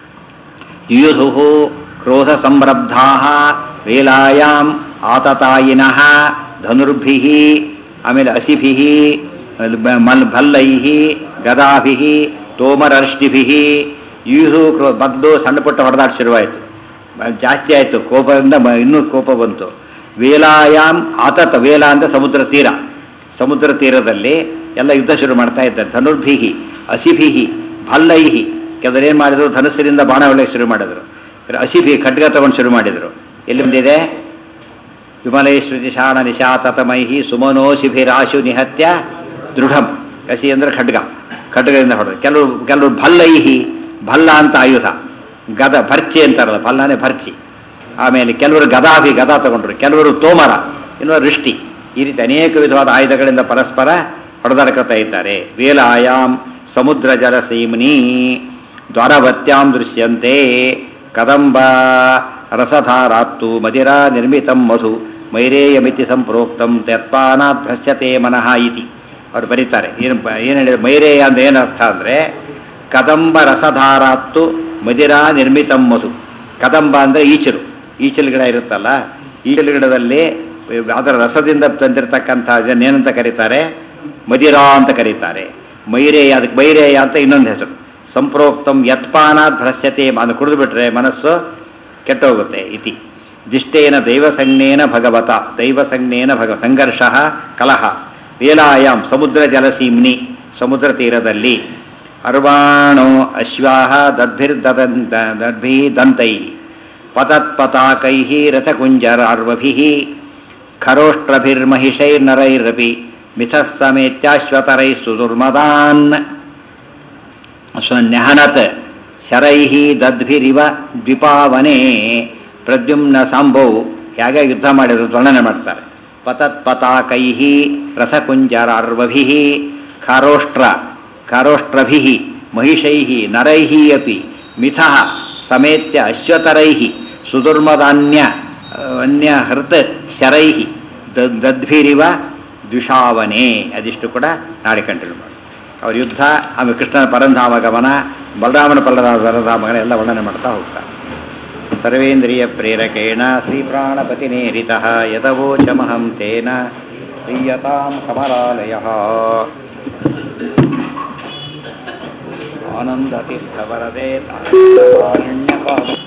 Speaker 1: ಯುಯುಧು ಕ್ರೋಧ ಸಂರಬ್ಧಾ ವೇಲಾಯಾಂ ಆತತಾಯಿನಃ ಧನುರ್ಭಿ ಆಮೇಲೆ ಅಸಿಭಿ ಮಲ್ ಭಲ್ಲೈ ಗದಾಭಿ ತೋಮರರ್ಷ್ಟಿಭಿ ಯುಯುಧು ಕ್ರೋ ಮೊದಲು ಸಣ್ಣ ಪುಟ್ಟ ಹೊಡೆದಾಟ ಶುರುವಾಯಿತು ಜಾಸ್ತಿ ಆಯಿತು ಕೋಪದಿಂದ ಮ- ಇನ್ನೂ ಕೋಪ ಬಂತು ವೇಲಾಯಾಮ್ ಆತತ ವೇಲ ಅಂತ ಸಮುದ್ರ ತೀರ ಸಮುದ್ರ ತೀರದಲ್ಲಿ ಎಲ್ಲ ಯುದ್ಧ ಶುರು ಮಾಡ್ತಾ ಇದ್ದಾರೆ ಧನುರ್ಭಿಹಿ ಅಸಿಭಿಹಿ ಭಲ್ಲೈಹಿ ಕೆಲವರು ಏನು ಮಾಡಿದ್ರು ಧನುಸ್ಸಿನಿಂದ ಬಾಣ ಹೊಳೆಯಕ್ಕೆ ಶುರು ಮಾಡಿದ್ರು ಅಸಿಭಿ ಖಡ್ಗ ತಗೊಂಡು ಶುರು ಮಾಡಿದ್ರು ಎಲ್ಲಿ ಬಂದಿದೆ ವಿಮಲೈ ಶ್ರುತಿ ಶಾಣ ನಿಶಾತತಮೈಹಿ ಸುಮನೋಶಿಭಿರಾಶು ನಿಹತ್ಯ ದೃಢಂ ಕಸಿ ಅಂದ್ರೆ ಖಡ್ಗ ಖಡ್ಗದಿಂದ ಹೊಡೆದು ಕೆಲವು ಕೆಲವರು ಭಲ್ಲೈಹಿ ಭಲ್ಲ ಅಂತ ಆಯುಧ ಗದ ಭರ್ಚಿ ಅಂತಾರಲ್ಲ ಭಲ್ಲನೇ ಭರ್ಚಿ ಆಮೇಲೆ ಕೆಲವರು ಗದಾಭಿ ಗದಾ ತಗೊಂಡ್ರು ಕೆಲವರು ತೋಮರ ಇನ್ನು ರಿಷ್ಟಿ ಈ ರೀತಿ ಅನೇಕ ವಿಧವಾದ ಆಯುಧಗಳಿಂದ ಪರಸ್ಪರ ಹೊಡೆದಾಡ್ಕೊತಾ ಇದ್ದಾರೆ ವೇಲಾಯಾಮ್ ಸಮುದ್ರ ಜಲ ಸೀಮ್ನಿ ದ್ವಾರವತ್ಯಾಂ ದೃಶ್ಯಂತೆ ಕದಂಬ ರಸಧಾರಾತ್ತು ಮದಿರಾ ನಿರ್ಮಿತಂ ಮಧು ಮೈರೇಯಮಿತಿ ಸಂಪ್ರೋಕ್ತಂ ತತ್ಪಾನಾತ್ ಭ್ರಶ್ಯತೆ ಮನಃ ಇತಿ ಅವ್ರು ಬರೀತಾರೆ ಏನು ಏನು ಹೇಳಿದ್ರು ಮೈರೇಯ ಅಂದ್ರೆ ಏನು ಅರ್ಥ ಅಂದ್ರೆ ಕದಂಬ ರಸಧಾರಾತ್ತು ಮದಿರಾ ನಿರ್ಮಿತಂ ಮಧು ಕದಂಬ ಅಂದ್ರೆ ಈಚಲು ಈಚಲು ಗಿಡ ಇರುತ್ತಲ್ಲ ಈಚಲು ಗಿಡದಲ್ಲಿ ಅದರ ರಸದಿಂದ ತಂದಿರತಕ್ಕಂಥ ಏನಂತ ಕರೀತಾರೆ ಮದಿರಾ ಅಂತ ಕರೀತಾರೆ ಮೈರೇಯ ಅದಕ್ಕೆ ಮೈರೇಯ ಅಂತ ಇನ್ನೊಂದು ಹೆಸರು ಸಂಪ್ರೋಕ್ತಂ ಯತ್ಪಾನಾತ್ ಭ್ರಶ್ಯತೆ ಅದು ಕುಡಿದು ಬಿಟ್ರೆ ಮನಸ್ಸು ಕೆಟ್ಟೋಗುತ್ತೆ ಇತಿ ದಿಷ್ಟೇನ ದೈವಸಂಜ್ಞೇನ ಭಗವತ ದೈವಸಂಜ್ಞೇನ ಭಗ ಸಂಘರ್ಷ ಕಲಹ ವೇಲಾಯಾಮ್ ಸಮುದ್ರ ಜಲಸೀಮ್ನಿ ಸಮುದ್ರ ತೀರದಲ್ಲಿ ಅರ್ವಾಣೋ ಅಶ್ವಾಹ ದದ್ಭಿರ್ದದನ್ ದದ್ಭಿ ದಂತೈ ಪತತ್ಪತಾಕೈ ರಥಕುಂಜರಾರ್ವಭಿ ಖರೋಷ್ಟ್ರಭಿರ್ಮಹಿಷೈರ್ನರೈರಪಿ ಮಿಥಃ ಸಮೇತ್ಯಾಶ್ವತರೈ ಸುದುರ್ಮದಾನ್ ಸ್ವನ್ಯಹನತ್ ಶರೈಃ ದದ್ಭಿರಿವ ದ್ವಿಪಾವನೆ ಪ್ರದ್ಯುಮ್ನ ಸಾಂಬೌ ಹೇಗೆ ಯುದ್ಧ ಮಾಡಿದ್ರು ವರ್ಣನೆ ಮಾಡ್ತಾರೆ ಪತತ್ ಪತಾಕೈ ರಥಕುಂಜರಾರ್ವಭಿ ಖಾರೋಷ್ಟ್ರ ಖಾರೋಷ್ಟ್ರಭಿ ಮಹಿಷೈ ನರೈ ಅಪಿ ಮಿಥಃ ಸಮೇತ್ಯ ಅಶ್ವತರೈ ಸುದುರ್ಮದಾನ್ಯ ಅನ್ಯ ಹೃತ್ ಶರೈ ದದ್ಭಿರಿವ ದ್ವಿಷಾವನೆ ಅದಿಷ್ಟು ಕೂಡ ನಾಳೆ ಕಂಟಿನ್ಯೂ ಮಾಡಿ ಅವ್ರ ಯುದ್ಧ ಆಮೇಲೆ ಕೃಷ್ಣನ ಪರಂಧಾಮ ಗಮನ ಬಲರಾಮನ ಪಲ್ಲರಾಮ ಪರಂಧಾಮಗನ ಎಲ್ಲ ವರ್ಣನೆ ಮಾಡ್ತಾ ಹೋಗ್ತಾರೆ ಸರ್ವೇಂದ್ರಿಯ ಪ್ರೇರಕೇಣ ಶ್ರೀಪ್ರಾಣಪತಿನೇರಿತ ಯದವೋಚಮಹಂ ತೇನ ಪ್ರೀಯತಾಂ ಕಮಲಾಲಯ ಆನಂದತೀರ್ಥವರದೆ ತಾರಣ್ಯಪಾದ